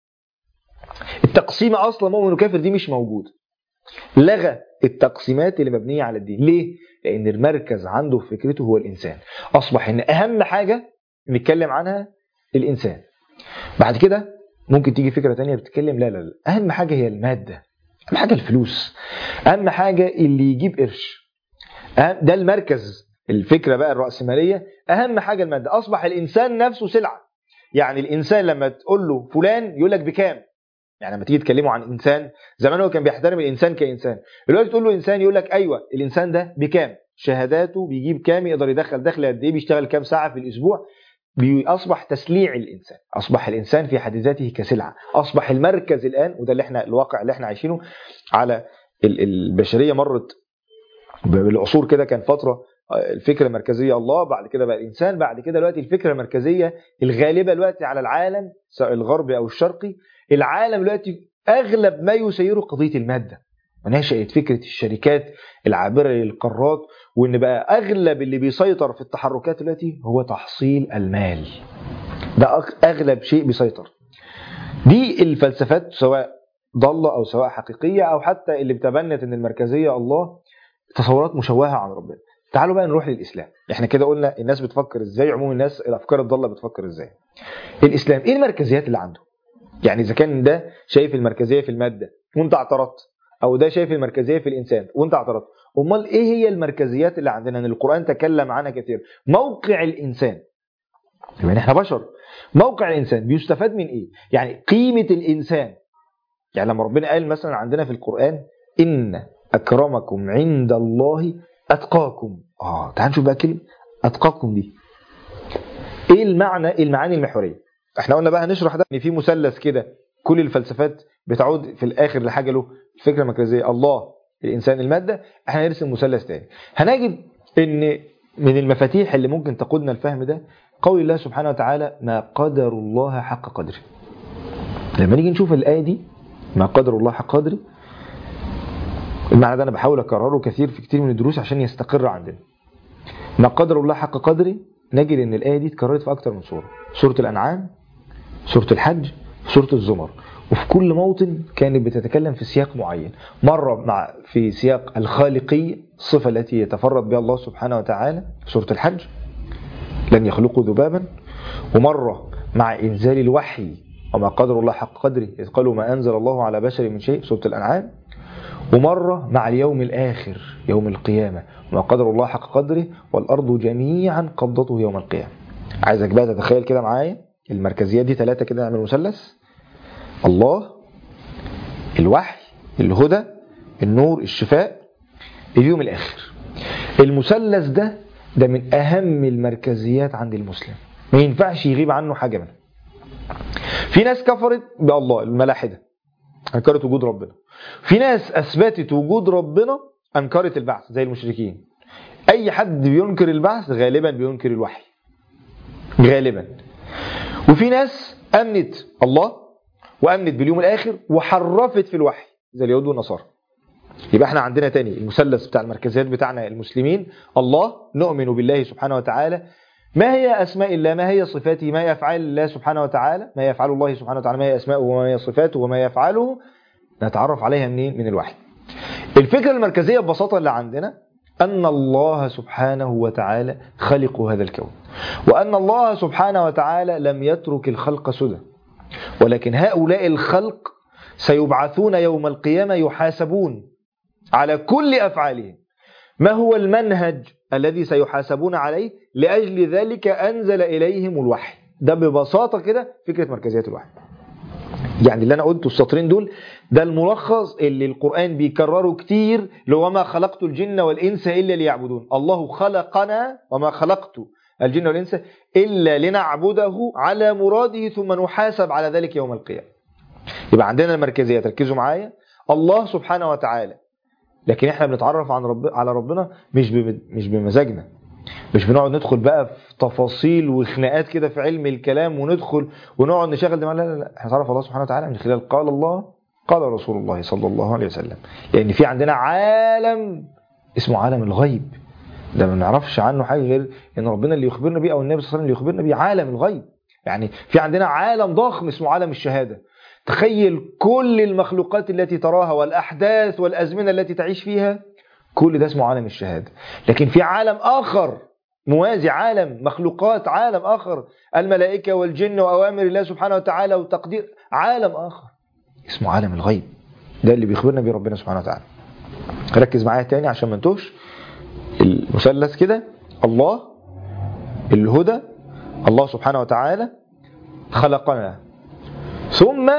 التقسيمه اصلا مؤمن وكافر دي مش موجوده لغى التقسيمات اللي مبنيه على الدين ليه لان المركز عنده في فكرته هو الانسان اصبح ان اهم حاجه نتكلم عنها الانسان بعد كده ممكن تيجي فكره تانية بتتكلم لا لا لا اهم حاجه هي الماده اهم حاجه الفلوس اهم حاجه اللي يجيب قرش ده المركز الفكره بقى الراسماليه اهم حاجه الماده اصبح الانسان نفسه سلعه يعني الانسان لما تقول له فلان يقول لك بكام يعني لما تيجي تكلمه عن انسان زمان هو كان بيحترم الانسان كانسان دلوقتي تقول له انسان يقول لك ايوه الانسان ده بكام شهاداته بيجيب كام يقدر يدخل دخل قد ايه بيشتغل كام ساعه في الاسبوع اصبح تسليع الانسان اصبح الانسان في حد ذاته كسلعه اصبح المركز الان وده اللي احنا الواقع اللي احنا عايشينه على البشريه مرت بالعصور كده كان فتره الفكره المركزيه الله بعد كده بقى الانسان بعد كده دلوقتي الفكره المركزيه الغالبه دلوقتي على العالم سواء الغربي او الشرقي العالم دلوقتي اغلب ما يسيره قضيه الماده ونشأت فكرة الشركات العابرة للقارات وإن بقى أغلب اللي بيسيطر في التحركات دلوقتي هو تحصيل المال ده أغلب شيء بيسيطر دي الفلسفات سواء ضالة أو سواء حقيقية أو حتى اللي بتبنت إن المركزية الله تصورات مشوهة عن ربنا تعالوا بقى نروح للإسلام احنا كده قلنا الناس بتفكر ازاي عموم الناس الأفكار الضالة بتفكر ازاي الإسلام ايه المركزيات اللي عنده يعني إذا كان ده شايف المركزية في المادة وانت اعترضت او ده شايف المركزيه في الانسان وانت اعترضت امال ايه هي المركزيات اللي عندنا ان القران تكلم عنها كثير موقع الانسان يعني احنا بشر موقع الانسان بيستفاد من ايه يعني قيمه الانسان يعني لما ربنا قال مثلا عندنا في القرآن إن أكرمكم عند الله أتقاكم آه تعال نشوف بقى كلمة أتقاكم دي إيه المعنى إيه المعاني المحورية احنا قلنا بقى هنشرح ده ان في مثلث كده كل الفلسفات بتعود في الاخر لحاجه له الفكره المركزيه الله الانسان الماده احنا هنرسم مثلث تاني هنجد ان من المفاتيح اللي ممكن تقودنا الفهم ده قول الله سبحانه وتعالى ما قدر الله حق قدره لما نيجي نشوف الايه دي ما قدر الله حق قدره المعنى ده انا بحاول اكرره كثير في كتير من الدروس عشان يستقر عندنا ما قدر الله حق قدره نجد ان الايه دي اتكررت في اكتر من سوره سوره الانعام سوره الحج سوره الزمر وفي كل موطن كانت بتتكلم في سياق معين مرة مع في سياق الخالقية الصفة التي يتفرد بها الله سبحانه وتعالى في سورة الحج لن يخلقوا ذبابا ومرة مع إنزال الوحي وما قدر الله حق قدره إذ قالوا ما أنزل الله على بشر من شيء سورة الأنعام ومرة مع اليوم الآخر يوم القيامة وما قدر الله حق قدره والأرض جميعا قبضته يوم القيامة عايزك بقى تتخيل كده معايا المركزيات دي ثلاثة كده نعمل مثلث الله الوحي الهدى النور الشفاء اليوم الآخر المثلث ده ده من أهم المركزيات عند المسلم ما ينفعش يغيب عنه حاجة منها في ناس كفرت بالله الملاحدة أنكرت وجود ربنا في ناس أثبتت وجود ربنا أنكرت البعث زي المشركين أي حد بينكر البعث غالبا بينكر الوحي غالبا وفي ناس أمنت الله وأمنت باليوم الآخر وحرفت في الوحي زي اليهود والنصارى يبقى احنا عندنا تاني المثلث بتاع المركزيات بتاعنا المسلمين الله نؤمن بالله سبحانه وتعالى ما هي أسماء الله ما هي صفاته ما هي أفعال الله سبحانه وتعالى ما يفعل الله سبحانه وتعالى ما هي أسماءه وما هي صفاته وما يفعله نتعرف عليها منين من الوحي الفكرة المركزية ببساطة اللي عندنا أن الله سبحانه وتعالى خلق هذا الكون وأن الله سبحانه وتعالى لم يترك الخلق سدى ولكن هؤلاء الخلق سيبعثون يوم القيامة يحاسبون على كل أفعالهم ما هو المنهج الذي سيحاسبون عليه لأجل ذلك أنزل إليهم الوحي ده ببساطة كده فكرة مركزية الوحي يعني اللي أنا قلته السطرين دول ده الملخص اللي القرآن بيكرره كتير لو وما خلقت الجن والإنس إلا ليعبدون الله خلقنا وما خلقت الجن والإنس إلا لنعبده على مراده ثم نحاسب على ذلك يوم القيامة يبقى عندنا المركزية تركزوا معايا الله سبحانه وتعالى لكن احنا بنتعرف عن رب على ربنا مش بم... مش بمزاجنا مش بنقعد ندخل بقى في تفاصيل وخناقات كده في علم الكلام وندخل ونقعد نشغل دماغنا لا لا لا احنا نتعرف الله سبحانه وتعالى من خلال قال الله قال رسول الله صلى الله عليه وسلم لان يعني في عندنا عالم اسمه عالم الغيب ده ما نعرفش عنه حاجه غير ان ربنا اللي يخبرنا بيه او النبي صلى الله عليه وسلم اللي يخبرنا بيه عالم الغيب يعني في عندنا عالم ضخم اسمه عالم الشهاده تخيل كل المخلوقات التي تراها والأحداث والأزمنة التي تعيش فيها كل ده اسمه عالم الشهادة لكن في عالم آخر موازي عالم مخلوقات عالم آخر الملائكة والجن وأوامر الله سبحانه وتعالى وتقدير عالم آخر اسمه عالم الغيب ده اللي بيخبرنا بيه ربنا سبحانه وتعالى ركز معايا تاني عشان ما نتوهش المثلث كده الله الهدى الله سبحانه وتعالى خلقنا ثم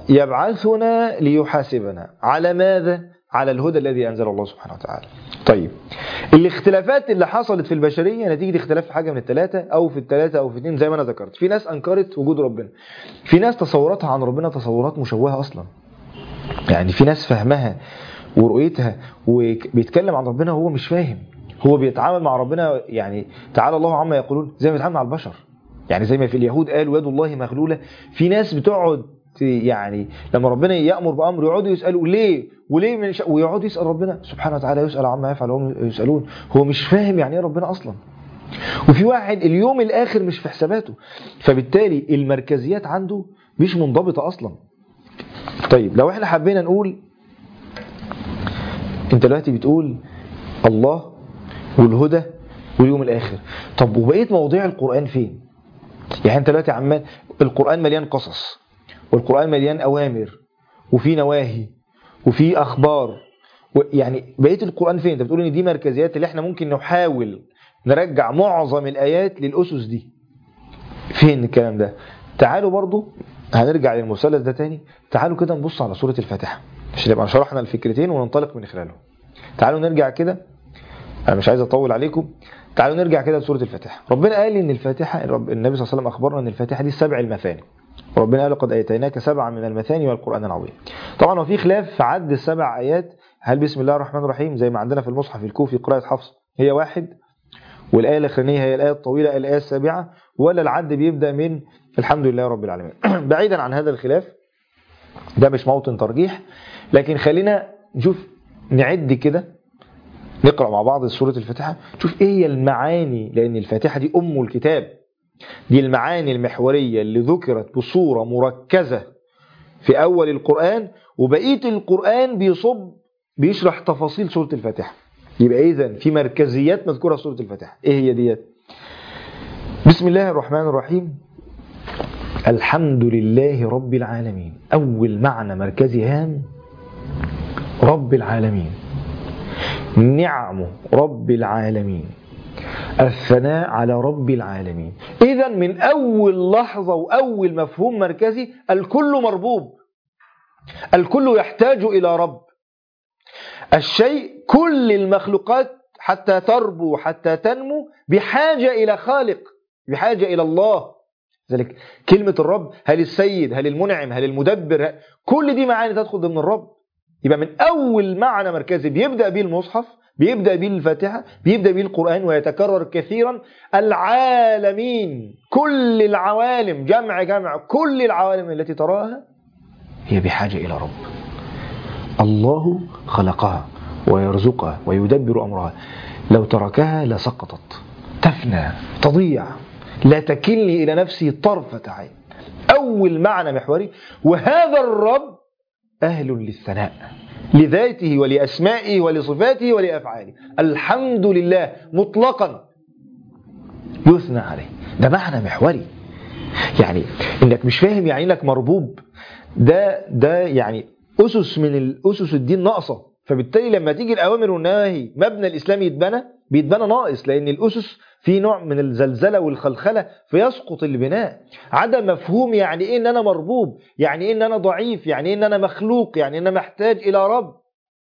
يبعثنا ليحاسبنا على ماذا؟ على الهدى الذي أنزل الله سبحانه وتعالى طيب الاختلافات اللي حصلت في البشرية نتيجة اختلاف في حاجة من الثلاثة أو في الثلاثة أو في اثنين زي ما أنا ذكرت في ناس أنكرت وجود ربنا في ناس تصوراتها عن ربنا تصورات مشوهة أصلا يعني في ناس فهمها ورؤيتها وبيتكلم عن ربنا وهو مش فاهم هو بيتعامل مع ربنا يعني تعالى الله عما يقولون زي ما بيتعامل مع البشر يعني زي ما في اليهود قالوا يد الله مغلولة في ناس بتقعد يعني لما ربنا يأمر بأمر يقعدوا يسألوا ليه وليه من شا... ويقعد يسأل ربنا سبحانه وتعالى يسأل عما يفعل وهم يسألون هو مش فاهم يعني ايه ربنا أصلا وفي واحد اليوم الآخر مش في حساباته فبالتالي المركزيات عنده مش منضبطة أصلا طيب لو احنا حبينا نقول انت دلوقتي بتقول الله والهدى واليوم الآخر طب وبقيت مواضيع القرآن فين يعني انت دلوقتي عمال القرآن مليان قصص والقرآن مليان أوامر وفي نواهي وفي أخبار يعني بقية القرآن فين؟ أنت بتقول إن دي مركزيات اللي إحنا ممكن نحاول نرجع معظم الآيات للأسس دي. فين الكلام ده؟ تعالوا برضو هنرجع للمثلث ده تاني تعالوا كده نبص على سورة الفاتحة عشان يبقى شرحنا الفكرتين وننطلق من خلالهم تعالوا نرجع كده انا مش عايز اطول عليكم تعالوا نرجع كده لسورة الفاتحة ربنا قال ان الفاتحة النبي صلى الله عليه وسلم اخبرنا ان الفاتحة دي سبع المثاني وربنا قال قد اتيناك سبعا من المثاني والقران العظيم طبعا وفي خلاف في عد السبع ايات هل بسم الله الرحمن الرحيم زي ما عندنا في المصحف الكوفي قراءة حفص هي واحد والآية الأخرانية هي الآية الطويلة الآية السابعة ولا العد بيبدأ من الحمد لله رب العالمين بعيدا عن هذا الخلاف ده مش موطن ترجيح لكن خلينا نشوف نعد كده نقرأ مع بعض سورة الفاتحة نشوف ايه هي المعاني لأن الفاتحة دي أم الكتاب دي المعاني المحورية اللي ذكرت بصورة مركزة في أول القرآن وبقية القرآن بيصب بيشرح تفاصيل سورة الفاتحة يبقى إذا في مركزيات مذكورة في سورة الفاتحة إيه هي ديت بسم الله الرحمن الرحيم الحمد لله رب العالمين أول معنى مركزي هام رب العالمين نعمه رب العالمين الثناء على رب العالمين إذا من أول لحظة وأول مفهوم مركزي الكل مربوب الكل يحتاج إلى رب الشيء كل المخلوقات حتى تربو حتى تنمو بحاجة إلى خالق بحاجة إلى الله ذلك كلمة الرب هل السيد هل المنعم هل المدبر كل دي معاني تدخل ضمن الرب يبقى من أول معنى مركزي بيبدأ به المصحف بيبدأ به الفاتحة بيبدأ به القرآن ويتكرر كثيرا العالمين كل العوالم جمع جمع كل العوالم التي تراها هي بحاجة إلى رب الله خلقها ويرزقها ويدبر أمرها لو تركها لسقطت تفنى تضيع لا تكلني إلى نفسي طرفة عين أول معنى محوري وهذا الرب أهل للثناء لذاته ولأسمائه ولصفاته ولأفعاله الحمد لله مطلقا يثنى عليه ده معنى محوري يعني انك مش فاهم يعني انك مربوب ده ده يعني اسس من الاسس الدين ناقصه فبالتالي لما تيجي الاوامر والنواهي مبنى الاسلام يتبنى بيتبنى ناقص لان الاسس في نوع من الزلزله والخلخله فيسقط البناء عدم مفهوم يعني ايه ان انا مربوب يعني ايه ان انا ضعيف يعني ايه ان انا مخلوق يعني ان انا محتاج الى رب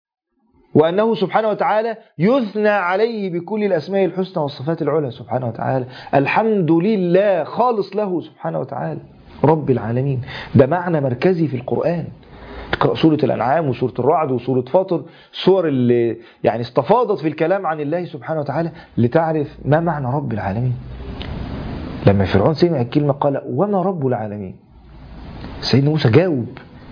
وانه سبحانه وتعالى يثنى عليه بكل الاسماء الحسنى والصفات العلى سبحانه وتعالى الحمد لله خالص له سبحانه وتعالى رب العالمين ده معنى مركزي في القران اقرا سوره الانعام وسوره الرعد وسوره فاطر سور اللي يعني استفاضت في الكلام عن الله سبحانه وتعالى لتعرف ما معنى رب العالمين لما فرعون سمع الكلمه قال وما رب العالمين سيدنا موسى جاوب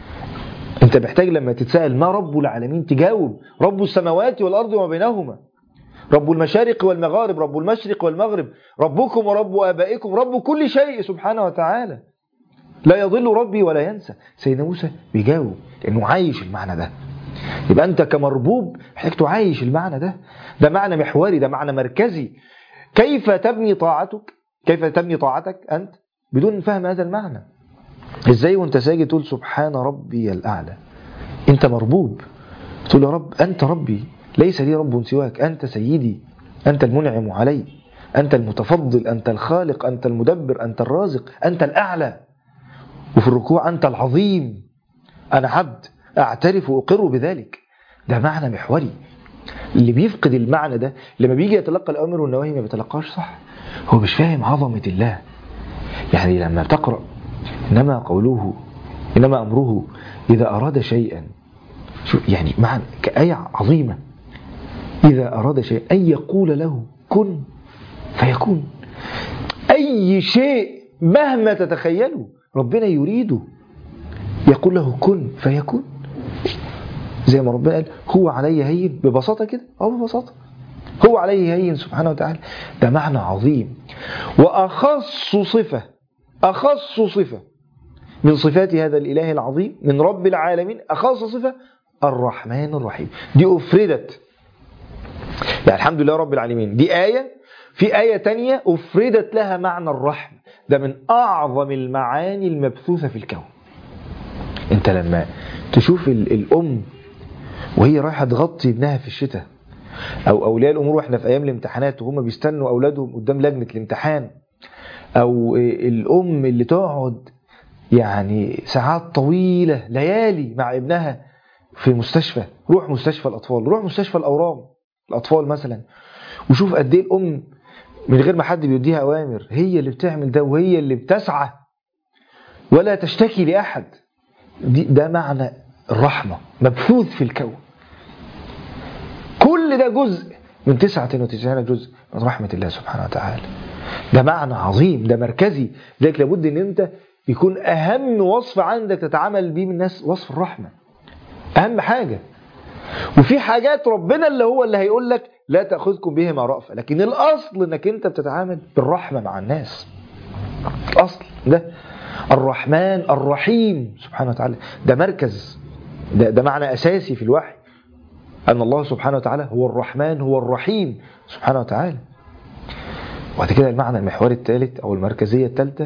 انت محتاج لما تتساءل ما رب العالمين تجاوب رب السماوات والارض وما بينهما رب المشارق والمغارب رب المشرق والمغرب ربكم ورب ابائكم رب كل شيء سبحانه وتعالى لا يضل ربي ولا ينسى سيدنا موسى بيجاوب لانه عايش المعنى ده يبقى انت كمربوب محتاج تعايش المعنى ده ده معنى محوري ده معنى مركزي كيف تبني طاعتك كيف تبني طاعتك انت بدون فهم هذا المعنى ازاي وانت ساجد تقول سبحان ربي الاعلى انت مربوب تقول يا رب انت ربي ليس لي رب سواك انت سيدي انت المنعم علي انت المتفضل انت الخالق انت المدبر انت الرازق انت الاعلى وفي الركوع أنت العظيم أنا عبد أعترف وأقر بذلك ده معنى محوري اللي بيفقد المعنى ده لما بيجي يتلقى الأوامر والنواهي ما بيتلقاش صح هو مش فاهم عظمة الله يعني لما تقرأ إنما قوله إنما أمره إذا أراد شيئا شوف يعني معنى كآية عظيمة إذا أراد شيئا أن يقول له كن فيكون أي شيء مهما تتخيله ربنا يريده يقول له كن فيكون زي ما ربنا قال هو علي هين ببساطة كده أو ببساطة هو عليه هين سبحانه وتعالى ده معنى عظيم وأخص صفة أخص صفة من صفات هذا الإله العظيم من رب العالمين أخص صفة الرحمن الرحيم دي أفردت يعني الحمد لله رب العالمين دي آية في آية تانية أفردت لها معنى الرحمة ده من أعظم المعاني المبثوثة في الكون أنت لما تشوف الأم وهي رايحة تغطي ابنها في الشتاء أو أولياء الأمور وإحنا في أيام الامتحانات وهم بيستنوا أولادهم قدام لجنة الامتحان أو الأم اللي تقعد يعني ساعات طويلة ليالي مع ابنها في مستشفى روح مستشفى الأطفال روح مستشفى الأورام الأطفال مثلا وشوف قد إيه الأم من غير ما حد بيديها أوامر هي اللي بتعمل ده وهي اللي بتسعى ولا تشتكي لأحد دي ده معنى الرحمة مبثوث في الكون كل ده جزء من 99 جزء من رحمة الله سبحانه وتعالى ده معنى عظيم ده مركزي لذلك لابد ان انت يكون اهم وصف عندك تتعامل بيه من الناس وصف الرحمة اهم حاجة وفي حاجات ربنا اللي هو اللي هيقول لك لا تأخذكم بهما رأفة لكن الأصل انك انت بتتعامل بالرحمة مع الناس الأصل ده الرحمن الرحيم سبحانه وتعالى ده مركز ده, ده معنى أساسي في الوحي أن الله سبحانه وتعالى هو الرحمن هو الرحيم سبحانه وتعالى وبعد كده المعنى المحوري الثالث أو المركزية الثالثة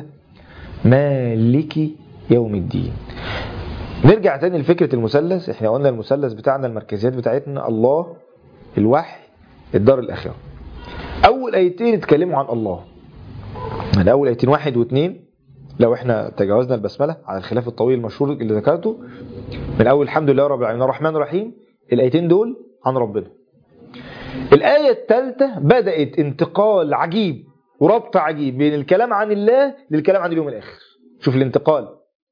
مالك يوم الدين نرجع تاني لفكرة المثلث احنا قلنا المثلث بتاعنا المركزيات بتاعتنا الله الوحي الدار الآخرة أول آيتين اتكلموا عن الله من أول آيتين واحد واثنين لو احنا تجاوزنا البسملة على الخلاف الطويل المشهور اللي ذكرته من أول الحمد لله رب العالمين الرحمن الرحيم الآيتين دول عن ربنا الآية الثالثة بدأت انتقال عجيب وربط عجيب بين الكلام عن الله للكلام عن اليوم الآخر شوف الانتقال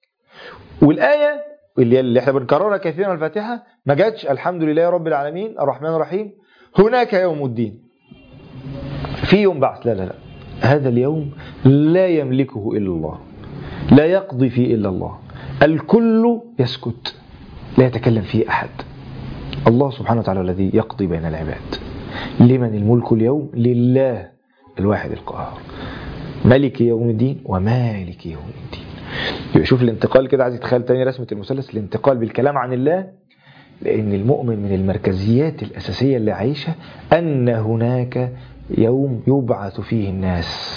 والآية اللي اللي احنا بنكررها كثيرا في الفاتحة ما جاتش الحمد لله رب العالمين الرحمن الرحيم هناك يوم الدين في يوم بعث لا لا لا هذا اليوم لا يملكه إلا الله لا يقضي فيه إلا الله الكل يسكت لا يتكلم فيه أحد الله سبحانه وتعالى الذي يقضي بين العباد لمن الملك اليوم لله الواحد القهار ملك يوم الدين ومالك يوم الدين يبقى شوف الانتقال كده عايز يتخيل تاني رسمة المثلث الانتقال بالكلام عن الله لأن المؤمن من المركزيات الأساسية اللي عايشة أن هناك يوم يبعث فيه الناس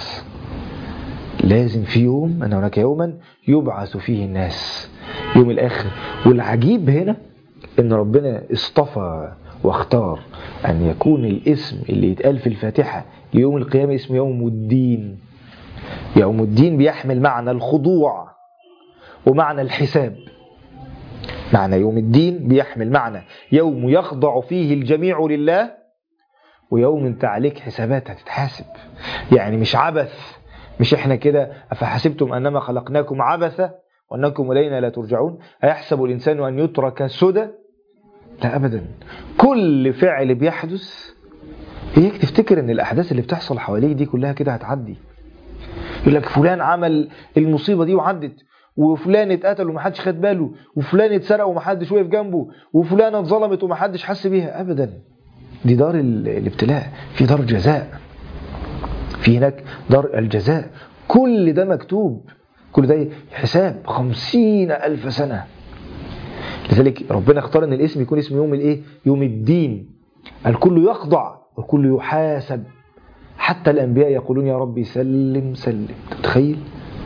لازم في يوم أن هناك يوما يبعث فيه الناس يوم الآخر والعجيب هنا أن ربنا اصطفى واختار أن يكون الاسم اللي يتقال في الفاتحة يوم القيامة اسم يوم الدين يوم الدين بيحمل معنى الخضوع ومعنى الحساب معنى يوم الدين بيحمل معنى يوم يخضع فيه الجميع لله ويوم انت عليك حسابات هتتحاسب يعني مش عبث مش احنا كده أفحسبتم أنما خلقناكم عبثا وأنكم إلينا لا ترجعون أيحسب الإنسان أن يترك سدى لا أبدا كل فعل بيحدث هيك تفتكر ان الأحداث اللي بتحصل حواليك دي كلها كده هتعدي يقول لك فلان عمل المصيبة دي وعدت وفلان اتقتل ومحدش خد باله وفلان اتسرق ومحدش وقف جنبه وفلانة اتظلمت ومحدش حس بيها أبدا دي دار الابتلاء في دار جزاء في هناك دار الجزاء كل ده مكتوب كل ده حساب خمسين ألف سنة لذلك ربنا اختار ان الاسم يكون اسم يوم الايه يوم الدين الكل يخضع والكل يحاسب حتى الانبياء يقولون يا ربي سلم سلم تتخيل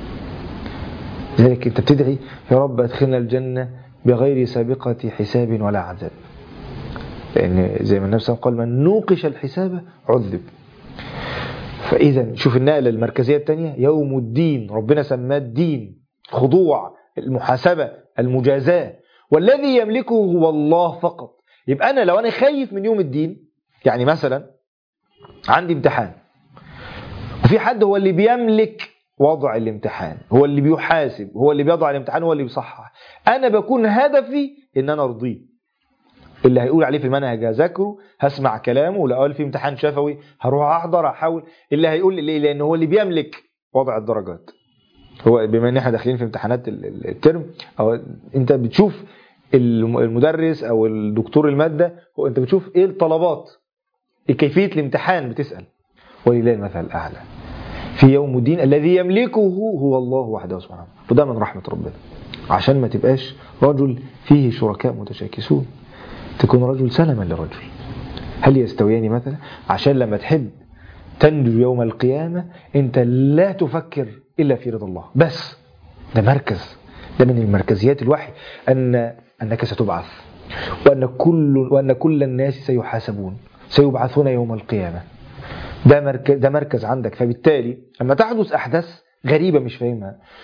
لذلك انت بتدعي يا رب ادخلنا الجنة بغير سابقة حساب ولا عذاب لان زي ما النبي صلى الله عليه وسلم قال من نوقش الحساب عذب فاذا شوف النقلة المركزية الثانية يوم الدين ربنا سماه الدين خضوع المحاسبة المجازاة والذي يملكه هو الله فقط يبقى أنا لو أنا خايف من يوم الدين يعني مثلا عندي امتحان وفي حد هو اللي بيملك وضع الامتحان هو اللي بيحاسب هو اللي بيضع الامتحان هو اللي بيصحح أنا بكون هدفي إن أنا أرضيه اللي هيقول عليه في المنهج هذاكره هسمع كلامه لو قال في امتحان شفوي هروح احضر احاول اللي هيقول ليه لان هو اللي بيملك وضع الدرجات هو بما ان احنا داخلين في امتحانات الترم او انت بتشوف المدرس او الدكتور الماده هو انت بتشوف ايه الطلبات كيفيه الامتحان بتسال ولله المثل الاعلى في يوم الدين الذي يملكه هو الله وحده سبحانه وده من رحمه ربنا عشان ما تبقاش رجل فيه شركاء متشاكسون تكون رجل سلما لرجل هل يستويان مثلا عشان لما تحب تنجو يوم القيامة انت لا تفكر إلا في رضا الله بس ده مركز ده من المركزيات الوحي أن أنك ستبعث وأن كل, وأن كل الناس سيحاسبون سيبعثون يوم القيامة ده مركز, ده مركز عندك فبالتالي لما تحدث أحداث غريبة مش فاهمها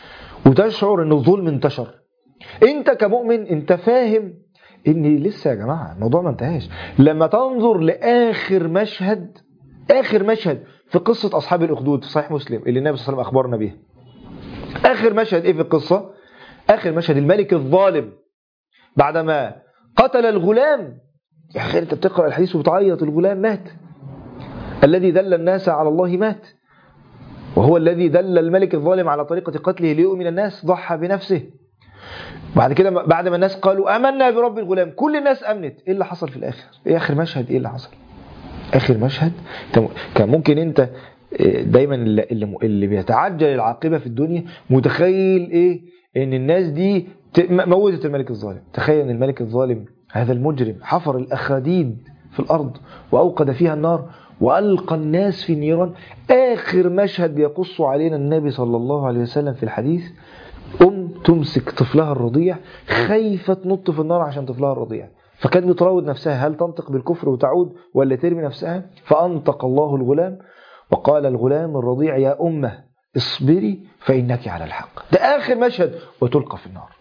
وتشعر ان الظلم انتشر انت كمؤمن انت فاهم ان لسه يا جماعه الموضوع ما انتهاش لما تنظر لاخر مشهد اخر مشهد في قصه اصحاب الاخدود في صحيح مسلم اللي النبي صلى الله عليه وسلم اخبرنا بيها اخر مشهد ايه في القصه اخر مشهد الملك الظالم بعدما قتل الغلام يا اخي انت بتقرا الحديث وبتعيط الغلام مات الذي دل الناس على الله مات وهو الذي دل الملك الظالم على طريقة قتله ليؤمن الناس ضحى بنفسه بعد كده بعد ما الناس قالوا آمنا برب الغلام كل الناس آمنت إيه اللي حصل في الآخر إيه آخر مشهد إيه اللي حصل آخر مشهد كان ممكن أنت دايما اللي, اللي بيتعجل العاقبة في الدنيا متخيل إيه إن الناس دي موتت الملك الظالم تخيل أن الملك الظالم هذا المجرم حفر الأخاديد في الأرض وأوقد فيها النار وألقى الناس في النيران آخر مشهد بيقص علينا النبي صلى الله عليه وسلم في الحديث أم تمسك طفلها الرضيع خايفة تنط في النار عشان طفلها الرضيع فكانت بتراود نفسها هل تنطق بالكفر وتعود ولا ترمي نفسها فأنطق الله الغلام وقال الغلام الرضيع يا أمه اصبري فإنك على الحق ده آخر مشهد وتلقى في النار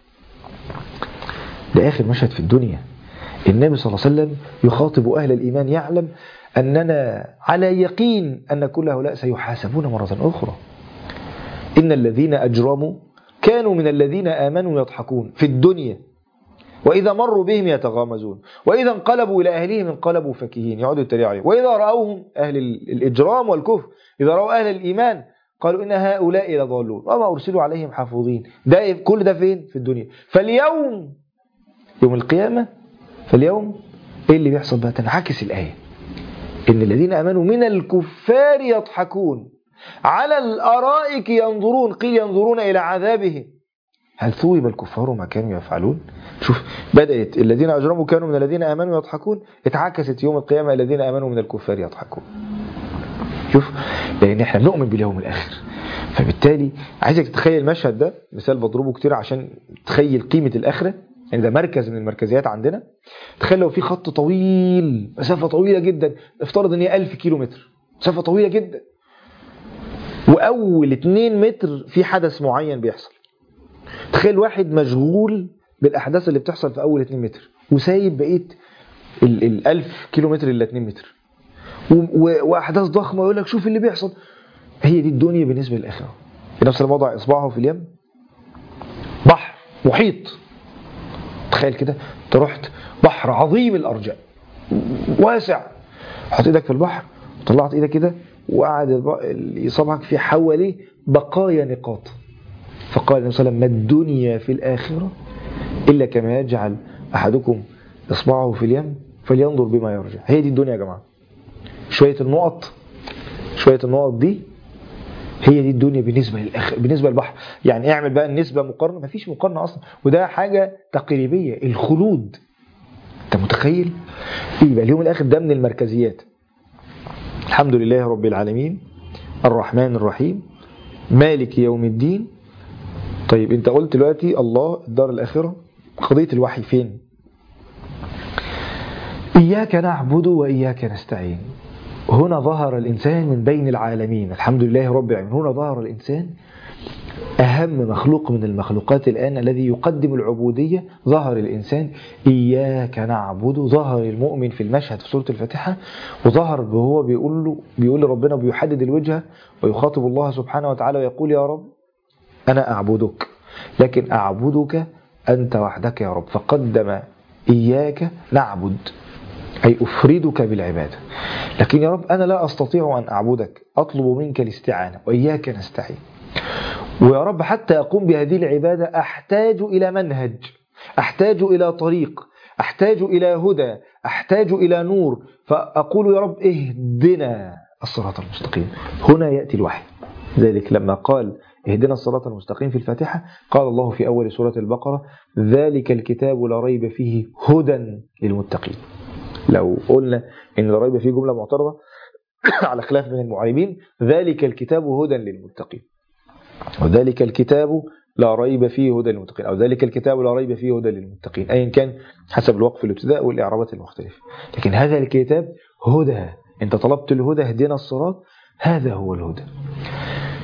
ده آخر مشهد في الدنيا النبي صلى الله عليه وسلم يخاطب أهل الإيمان يعلم أننا على يقين أن كل هؤلاء سيحاسبون مرة أخرى إن الذين أجرموا كانوا من الذين آمنوا يضحكون في الدنيا وإذا مروا بهم يتغامزون وإذا انقلبوا إلى أهلهم انقلبوا فكهين يقعدوا يتريقوا عليهم وإذا رأوهم أهل الإجرام والكفر إذا رأوا أهل الإيمان قالوا إن هؤلاء لضالون وما أرسلوا عليهم حافظين ده كل ده فين في الدنيا فاليوم يوم القيامة فاليوم إيه اللي بيحصل بقى تنعكس الآية إن الذين آمنوا من الكفار يضحكون على الأرائك ينظرون قيل ينظرون إلى عذابه هل ثوب الكفار ما كانوا يفعلون شوف بدأت الذين أجرموا كانوا من الذين آمنوا يضحكون اتعكست يوم القيامة الذين آمنوا من الكفار يضحكون شوف لأن احنا نؤمن باليوم الآخر فبالتالي عايزك تتخيل المشهد ده مثال بضربه كتير عشان تخيل قيمة الآخرة يعني ده مركز من المركزيات عندنا تخيل لو في خط طويل مسافة طويلة جدا افترض ان هي 1000 كيلو متر مسافة طويلة جدا وأول 2 متر في حدث معين بيحصل تخيل واحد مشغول بالأحداث اللي بتحصل في أول 2 متر وسايب بقية ال 1000 كيلو متر إلا 2 متر وأحداث ضخمة يقول لك شوف اللي بيحصل هي دي الدنيا بالنسبة للآخرة في نفس الموضع إصبعه في اليم بحر محيط تخيل كده انت رحت بحر عظيم الارجاء واسع حط ايدك في البحر وطلعت ايدك كده وقعد يصابعك في حواليه بقايا نقاط فقال النبي صلى الله عليه وسلم ما الدنيا في الآخرة إلا كما يجعل أحدكم إصبعه في اليم فلينظر بما يرجع هي دي الدنيا يا جماعة شوية النقط شوية النقط دي هي دي الدنيا بالنسبه للأخ... بالنسبه للبحر يعني اعمل بقى النسبه مقارنه مفيش مقارنه اصلا وده حاجه تقريبيه الخلود انت متخيل يبقى اليوم الاخر ده من المركزيات الحمد لله رب العالمين الرحمن الرحيم مالك يوم الدين طيب انت قلت دلوقتي الله الدار الاخره قضيه الوحي فين اياك نعبد واياك نستعين هنا ظهر الإنسان من بين العالمين الحمد لله رب العالمين هنا ظهر الإنسان أهم مخلوق من المخلوقات الآن الذي يقدم العبودية ظهر الإنسان إياك نعبد ظهر المؤمن في المشهد في سورة الفاتحة وظهر وهو بيقول له بيقول لربنا بيحدد الوجهة ويخاطب الله سبحانه وتعالى ويقول يا رب أنا أعبدك لكن أعبدك أنت وحدك يا رب فقدم إياك نعبد أي أفردك بالعبادة لكن يا رب أنا لا أستطيع أن أعبدك أطلب منك الاستعانة وإياك نستعين ويا رب حتى أقوم بهذه العبادة أحتاج إلى منهج أحتاج إلى طريق أحتاج إلى هدى أحتاج إلى نور فأقول يا رب اهدنا الصراط المستقيم هنا يأتي الوحي ذلك لما قال اهدنا الصراط المستقيم في الفاتحة قال الله في أول سورة البقرة ذلك الكتاب لا ريب فيه هدى للمتقين لو قلنا ان لا ريب فيه جمله معترضه على خلاف من المعربين ذلك الكتاب هدى للمتقين وذلك الكتاب لا ريب فيه هدى للمتقين او ذلك الكتاب لا ريب فيه هدى للمتقين ايا كان حسب الوقف الابتداء والاعرابات المختلفه لكن هذا الكتاب هدى انت طلبت الهدى اهدنا الصراط هذا هو الهدى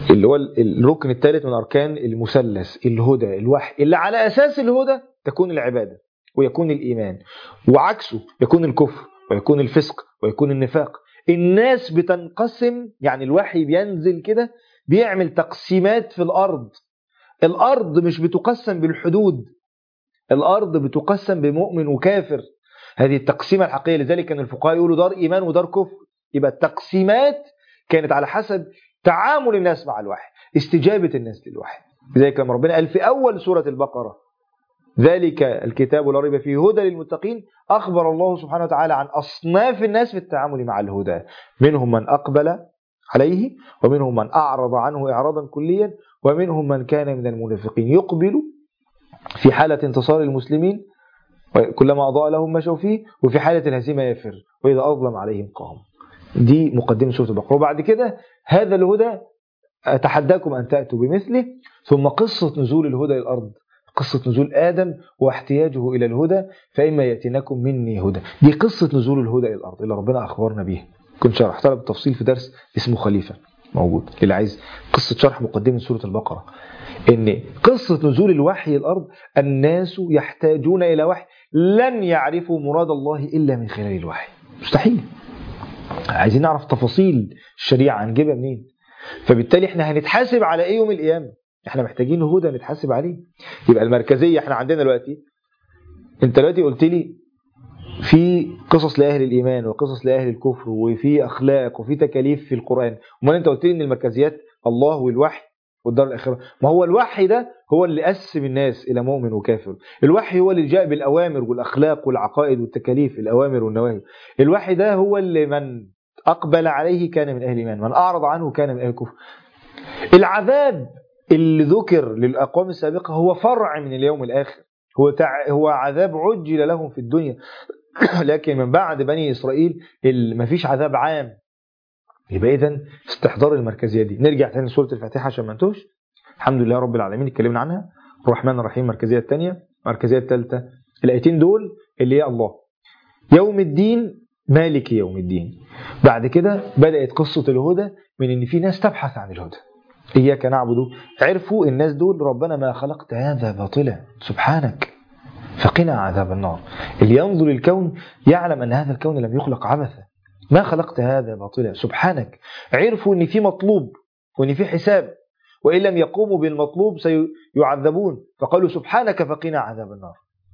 اللي هو الركن الثالث من أركان المثلث الهدى الوحي اللي على أساس الهدى تكون العبادة ويكون الإيمان وعكسه يكون الكفر ويكون الفسق ويكون النفاق الناس بتنقسم يعني الوحي بينزل كده بيعمل تقسيمات في الأرض الأرض مش بتقسم بالحدود الأرض بتقسم بمؤمن وكافر هذه التقسيمة الحقيقية لذلك كان الفقهاء يقولوا دار إيمان ودار كفر يبقى التقسيمات كانت على حسب تعامل الناس مع الوحي استجابة الناس للوحي لذلك لما ربنا قال في أول سورة البقرة ذلك الكتاب لا ريب فيه هدى للمتقين أخبر الله سبحانه وتعالى عن أصناف الناس في التعامل مع الهدى منهم من أقبل عليه ومنهم من أعرض عنه إعراضا كليا ومنهم من كان من المنافقين يقبل في حالة انتصار المسلمين كلما أضاء لهم مشوا فيه وفي حالة الهزيمة يفر وإذا أظلم عليهم قام دي مقدمة سورة البقرة وبعد كده هذا الهدى أتحداكم أن تأتوا بمثله ثم قصة نزول الهدى إلى الأرض قصة نزول آدم واحتياجه إلى الهدى فإما يأتينكم مني هدى دي قصة نزول الهدى إلى الأرض اللي ربنا أخبرنا بيها كنت شرحتها بالتفصيل في درس اسمه خليفة موجود اللي عايز قصة شرح مقدمة سورة البقرة ان قصة نزول الوحي الأرض الناس يحتاجون إلى وحي لن يعرفوا مراد الله إلا من خلال الوحي مستحيل عايزين نعرف تفاصيل الشريعة هنجيبها منين فبالتالي احنا هنتحاسب على ايه يوم القيامة احنا محتاجين هدى نتحاسب عليه يبقى المركزية احنا عندنا دلوقتي انت دلوقتي قلت لي في قصص لأهل الإيمان وقصص لأهل الكفر وفي أخلاق وفي تكاليف في القرآن امال أنت قلت لي إن المركزيات الله والوحي والدار الآخرة ما هو الوحي ده هو اللي قسم الناس إلى مؤمن وكافر الوحي هو اللي جاء بالأوامر والأخلاق والعقائد والتكاليف الأوامر والنواهي الوحي ده هو اللي من أقبل عليه كان من أهل الإيمان من أعرض عنه كان من أهل الكفر العذاب اللي ذكر للأقوام السابقة هو فرع من اليوم الآخر هو تع... هو عذاب عجل لهم في الدنيا لكن من بعد بني إسرائيل ما فيش عذاب عام يبقى إذا استحضار المركزية دي نرجع تاني لسورة الفاتحة عشان ما نتوهش الحمد لله رب العالمين اتكلمنا عنها الرحمن الرحيم المركزية الثانية المركزية الثالثة الآيتين دول اللي هي الله يوم الدين مالك يوم الدين بعد كده بدأت قصة الهدى من إن في ناس تبحث عن الهدى إياك نعبد عرفوا الناس دول ربنا ما خلقت هذا باطلا سبحانك فقنا عذاب النار اللي ينظر الكون يعلم أن هذا الكون لم يخلق عبثا ما خلقت هذا باطلا سبحانك عرفوا أن في مطلوب وأن في حساب وإن لم يقوموا بالمطلوب سيعذبون فقالوا سبحانك فقنا عذاب النار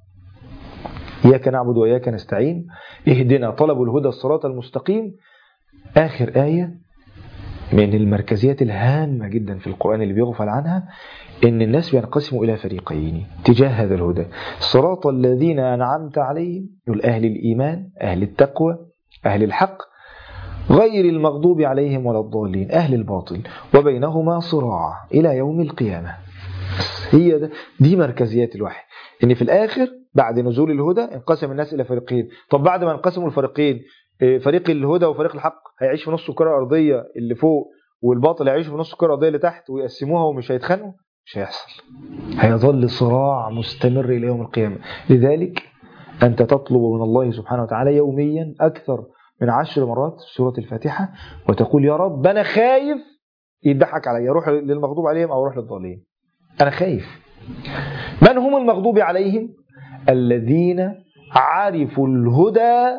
إياك نعبد وإياك نستعين اهدنا طلبوا الهدى الصراط المستقيم آخر آية من المركزيات الهامة جدا في القرآن اللي بيغفل عنها إن الناس بينقسموا إلى فريقين تجاه هذا الهدى صراط الذين أنعمت عليهم دول أهل الإيمان أهل التقوى أهل الحق غير المغضوب عليهم ولا الضالين أهل الباطل وبينهما صراع إلى يوم القيامة هي ده دي مركزيات الوحي إن في الآخر بعد نزول الهدى انقسم الناس إلى فريقين طب بعد ما انقسموا الفريقين فريق الهدى وفريق الحق هيعيش في نص الكره الارضيه اللي فوق والباطل هيعيش في نص الكره الارضيه اللي تحت ويقسموها ومش هيتخانقوا مش هيحصل هيظل صراع مستمر الى يوم القيامه لذلك انت تطلب من الله سبحانه وتعالى يوميا اكثر من عشر مرات في سوره الفاتحه وتقول يا رب انا خايف يضحك علي اروح للمغضوب عليهم او اروح للضالين انا خايف من هم المغضوب عليهم الذين عرفوا الهدى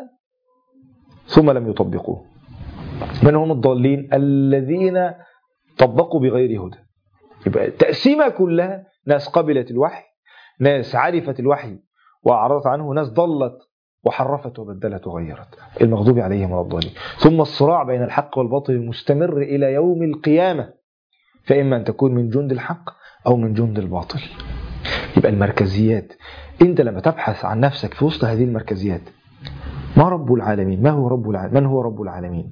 ثم لم يطبقوه من هم الضالين الذين طبقوا بغير هدى يبقى التقسيمة كلها ناس قبلت الوحي ناس عرفت الوحي وأعرضت عنه ناس ضلت وحرفت وبدلت وغيرت المغضوب عليهم ولا الضالين ثم الصراع بين الحق والباطل المستمر إلى يوم القيامة فإما أن تكون من جند الحق أو من جند الباطل يبقى المركزيات أنت لما تبحث عن نفسك في وسط هذه المركزيات ما رب العالمين ما هو رب العالمين من هو رب العالمين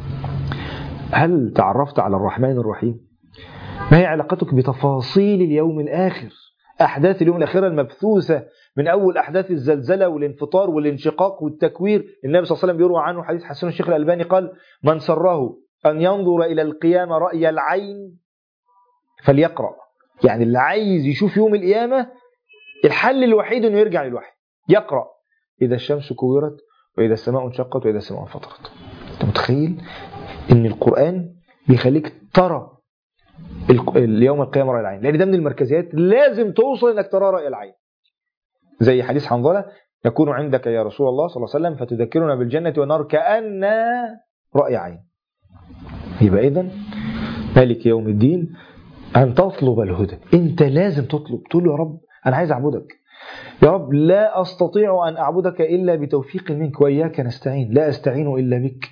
هل تعرفت على الرحمن الرحيم ما هي علاقتك بتفاصيل اليوم الآخر أحداث اليوم الآخرة المبثوثة من أول أحداث الزلزلة والانفطار والانشقاق والتكوير النبي صلى الله عليه وسلم بيروى عنه حديث حسن الشيخ الألباني قال من سره أن ينظر إلى القيامة رأي العين فليقرأ يعني اللي عايز يشوف يوم القيامة الحل الوحيد أنه يرجع للوحي يقرأ إذا الشمس كورت وإذا السماء انشقت وإذا السماء انفطرت أنت متخيل إن القرآن بيخليك ترى ال- اليوم القيامة رأي العين لأن ده من المركزيات لازم توصل إنك ترى رأي العين زي حديث حنظلة يكون عندك يا رسول الله صلى الله عليه وسلم فتذكرنا بالجنة والنار كأن رأي عين يبقى إذن مالك يوم الدين أن تطلب الهدى أنت لازم تطلب تقول له يا رب أنا عايز أعبدك يا رب لا أستطيع أن أعبدك إلا بتوفيق منك وإياك نستعين لا أستعين إلا بك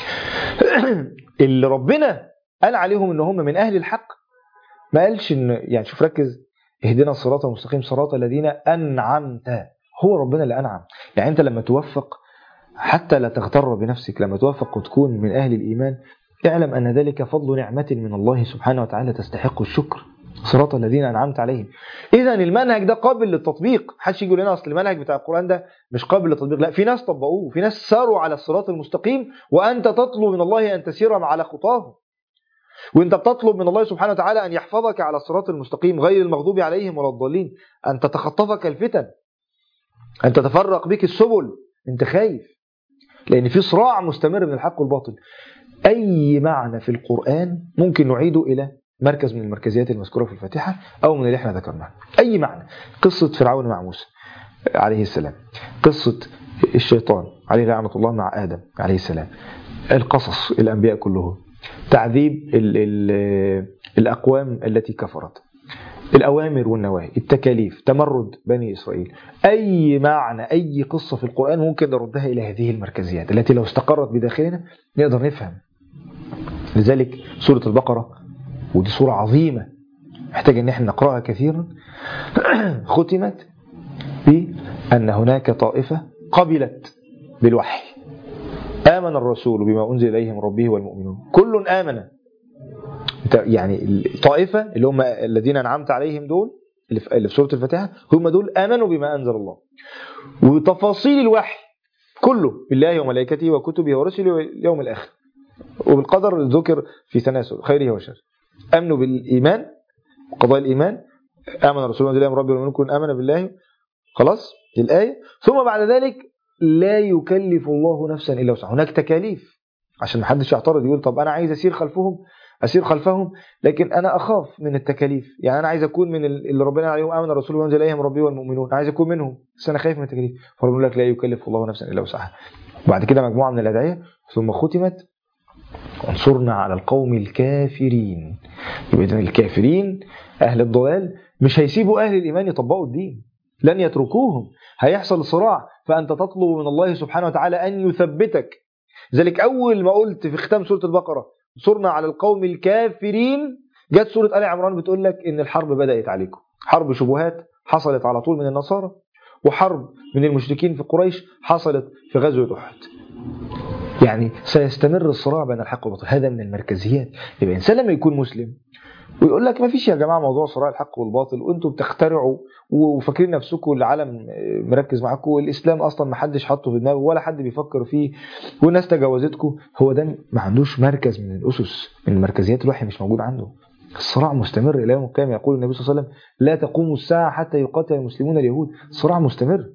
اللي ربنا قال عليهم ان هم من اهل الحق ما قالش ان يعني شوف ركز اهدنا الصراط المستقيم صراط الذين انعمت هو ربنا اللي انعم يعني انت لما توفق حتى لا تغتر بنفسك لما توفق وتكون من اهل الايمان اعلم ان ذلك فضل نعمه من الله سبحانه وتعالى تستحق الشكر صراط الذين انعمت عليهم اذا المنهج ده قابل للتطبيق محدش يجي يقول لنا اصل المنهج بتاع القران ده مش قابل للتطبيق لا في ناس طبقوه في ناس ساروا على الصراط المستقيم وانت تطلب من الله ان تسير على خطاهم وانت بتطلب من الله سبحانه وتعالى ان يحفظك على الصراط المستقيم غير المغضوب عليهم ولا الضالين ان تتخطفك الفتن ان تتفرق بك السبل انت خايف لان في صراع مستمر من الحق والباطل اي معنى في القران ممكن نعيده الى مركز من المركزيات المذكوره في الفاتحه او من اللي احنا ذكرناه اي معنى قصه فرعون مع موسى عليه السلام قصه الشيطان عليه لعنه الله مع ادم عليه السلام القصص الانبياء كلهم تعذيب ال ال الأقوام التي كفرت الأوامر والنواهي التكاليف تمرد بني إسرائيل أي معنى أي قصة في القرآن ممكن نردها إلى هذه المركزيات التي لو استقرت بداخلنا نقدر نفهم لذلك سورة البقرة ودي سورة عظيمة محتاج أن احنا نقرأها كثيرا ختمت بأن هناك طائفة قبلت بالوحي آمن الرسول بما أنزل إليه من ربه والمؤمنون كل آمن يعني الطائفة اللي هم الذين أنعمت عليهم دول اللي في اللي في سورة الفاتحة هم دول آمنوا بما أنزل الله وتفاصيل الوحي كله بالله وملائكته وكتبه ورسله واليوم الآخر وبالقدر ذكر في تناسل خيره وشره أمنوا بالإيمان قضاء الإيمان آمن الرسول بما أنزل إليه من ربه والمؤمنون كل آمن بالله خلاص الآية ثم بعد ذلك لا يكلف الله نفسا الا وسعها هناك تكاليف عشان ما حدش يعترض يقول طب انا عايز اسير خلفهم اسير خلفهم لكن انا اخاف من التكاليف يعني انا عايز اكون من اللي ربنا عليهم امن الرسول وانزل اليهم ربي والمؤمنون عايز اكون منهم بس انا خايف من التكاليف فربنا يقول لك لا يكلف الله نفسا الا وسعها بعد كده مجموعه من الادعيه ثم ختمت انصرنا على القوم الكافرين يبقى إذن الكافرين اهل الضلال مش هيسيبوا اهل الايمان يطبقوا الدين لن يتركوهم هيحصل صراع فأنت تطلب من الله سبحانه وتعالى أن يثبتك ذلك أول ما قلت في ختام سورة البقرة صرنا على القوم الكافرين جت سورة آل عمران بتقول لك إن الحرب بدأت عليكم حرب شبهات حصلت على طول من النصارى وحرب من المشركين في قريش حصلت في غزوة أحد يعني سيستمر الصراع بين الحق والباطل هذا من المركزيات يبقى الإنسان لما يكون مسلم ويقول لك ما فيش يا جماعه موضوع صراع الحق والباطل وانتم بتخترعوا وفاكرين نفسكم العالم مركز معاكم والاسلام اصلا ما حدش حاطه في دماغه ولا حد بيفكر فيه والناس تجاوزتكم هو ده ما عندوش مركز من الاسس من المركزيات الوحي مش موجود عنده الصراع مستمر الى يوم القيامه يقول النبي صلى الله عليه وسلم لا تقوم الساعه حتى يقاتل المسلمون اليهود صراع مستمر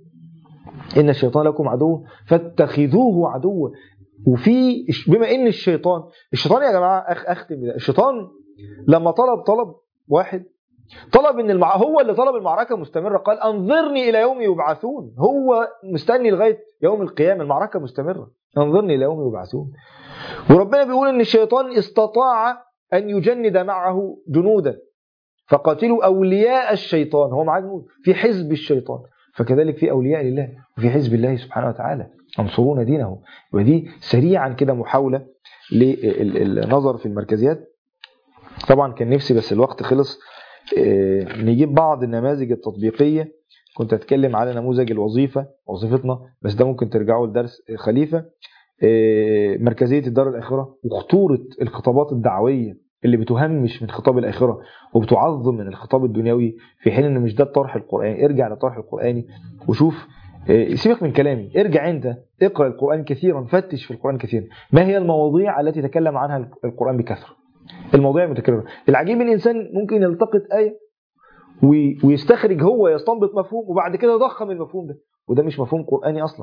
ان الشيطان لكم عدو فاتخذوه عدوا وفي بما ان الشيطان الشيطان يا جماعه أخ اختم الشيطان لما طلب طلب واحد طلب ان المع... هو اللي طلب المعركه مستمره قال انظرني الى يوم يبعثون هو مستني لغايه يوم القيامه المعركه مستمره انظرني الى يوم يبعثون وربنا بيقول ان الشيطان استطاع ان يجند معه جنودا فقاتلوا اولياء الشيطان هو معاه جنود في حزب الشيطان فكذلك في اولياء لله وفي حزب الله سبحانه وتعالى انصرون دينه ودي سريعا كده محاوله للنظر في المركزيات طبعا كان نفسي بس الوقت خلص نجيب بعض النماذج التطبيقية كنت أتكلم على نموذج الوظيفة وظيفتنا بس ده ممكن ترجعوا لدرس خليفة مركزية الدار الآخرة وخطورة الخطابات الدعوية اللي بتهمش من خطاب الآخرة وبتعظم من الخطاب الدنيوي في حين إن مش ده الطرح القرآني ارجع للطرح القرآني وشوف سيبك من كلامي ارجع انت اقرا القران كثيرا فتش في القران كثيرا ما هي المواضيع التي تكلم عنها القران بكثره المواضيع متكرره العجيب الانسان ممكن يلتقط ايه ويستخرج هو يستنبط مفهوم وبعد كده يضخم المفهوم ده وده مش مفهوم قراني اصلا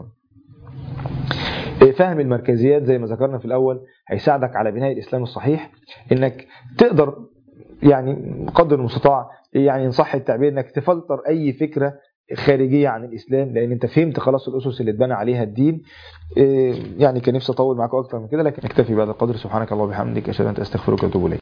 فهم المركزيات زي ما ذكرنا في الاول هيساعدك على بناء الاسلام الصحيح انك تقدر يعني قدر المستطاع يعني ان صح التعبير انك تفلتر اي فكره خارجيه عن الاسلام لان انت فهمت خلاص الاسس اللي اتبنى عليها الدين إيه، يعني كان نفسي اطول معاكم اكتر من كده لكن نكتفي بهذا القدر سبحانك اللهم وبحمدك اشهد ان لا اله الا انت استغفرك واتوب اليك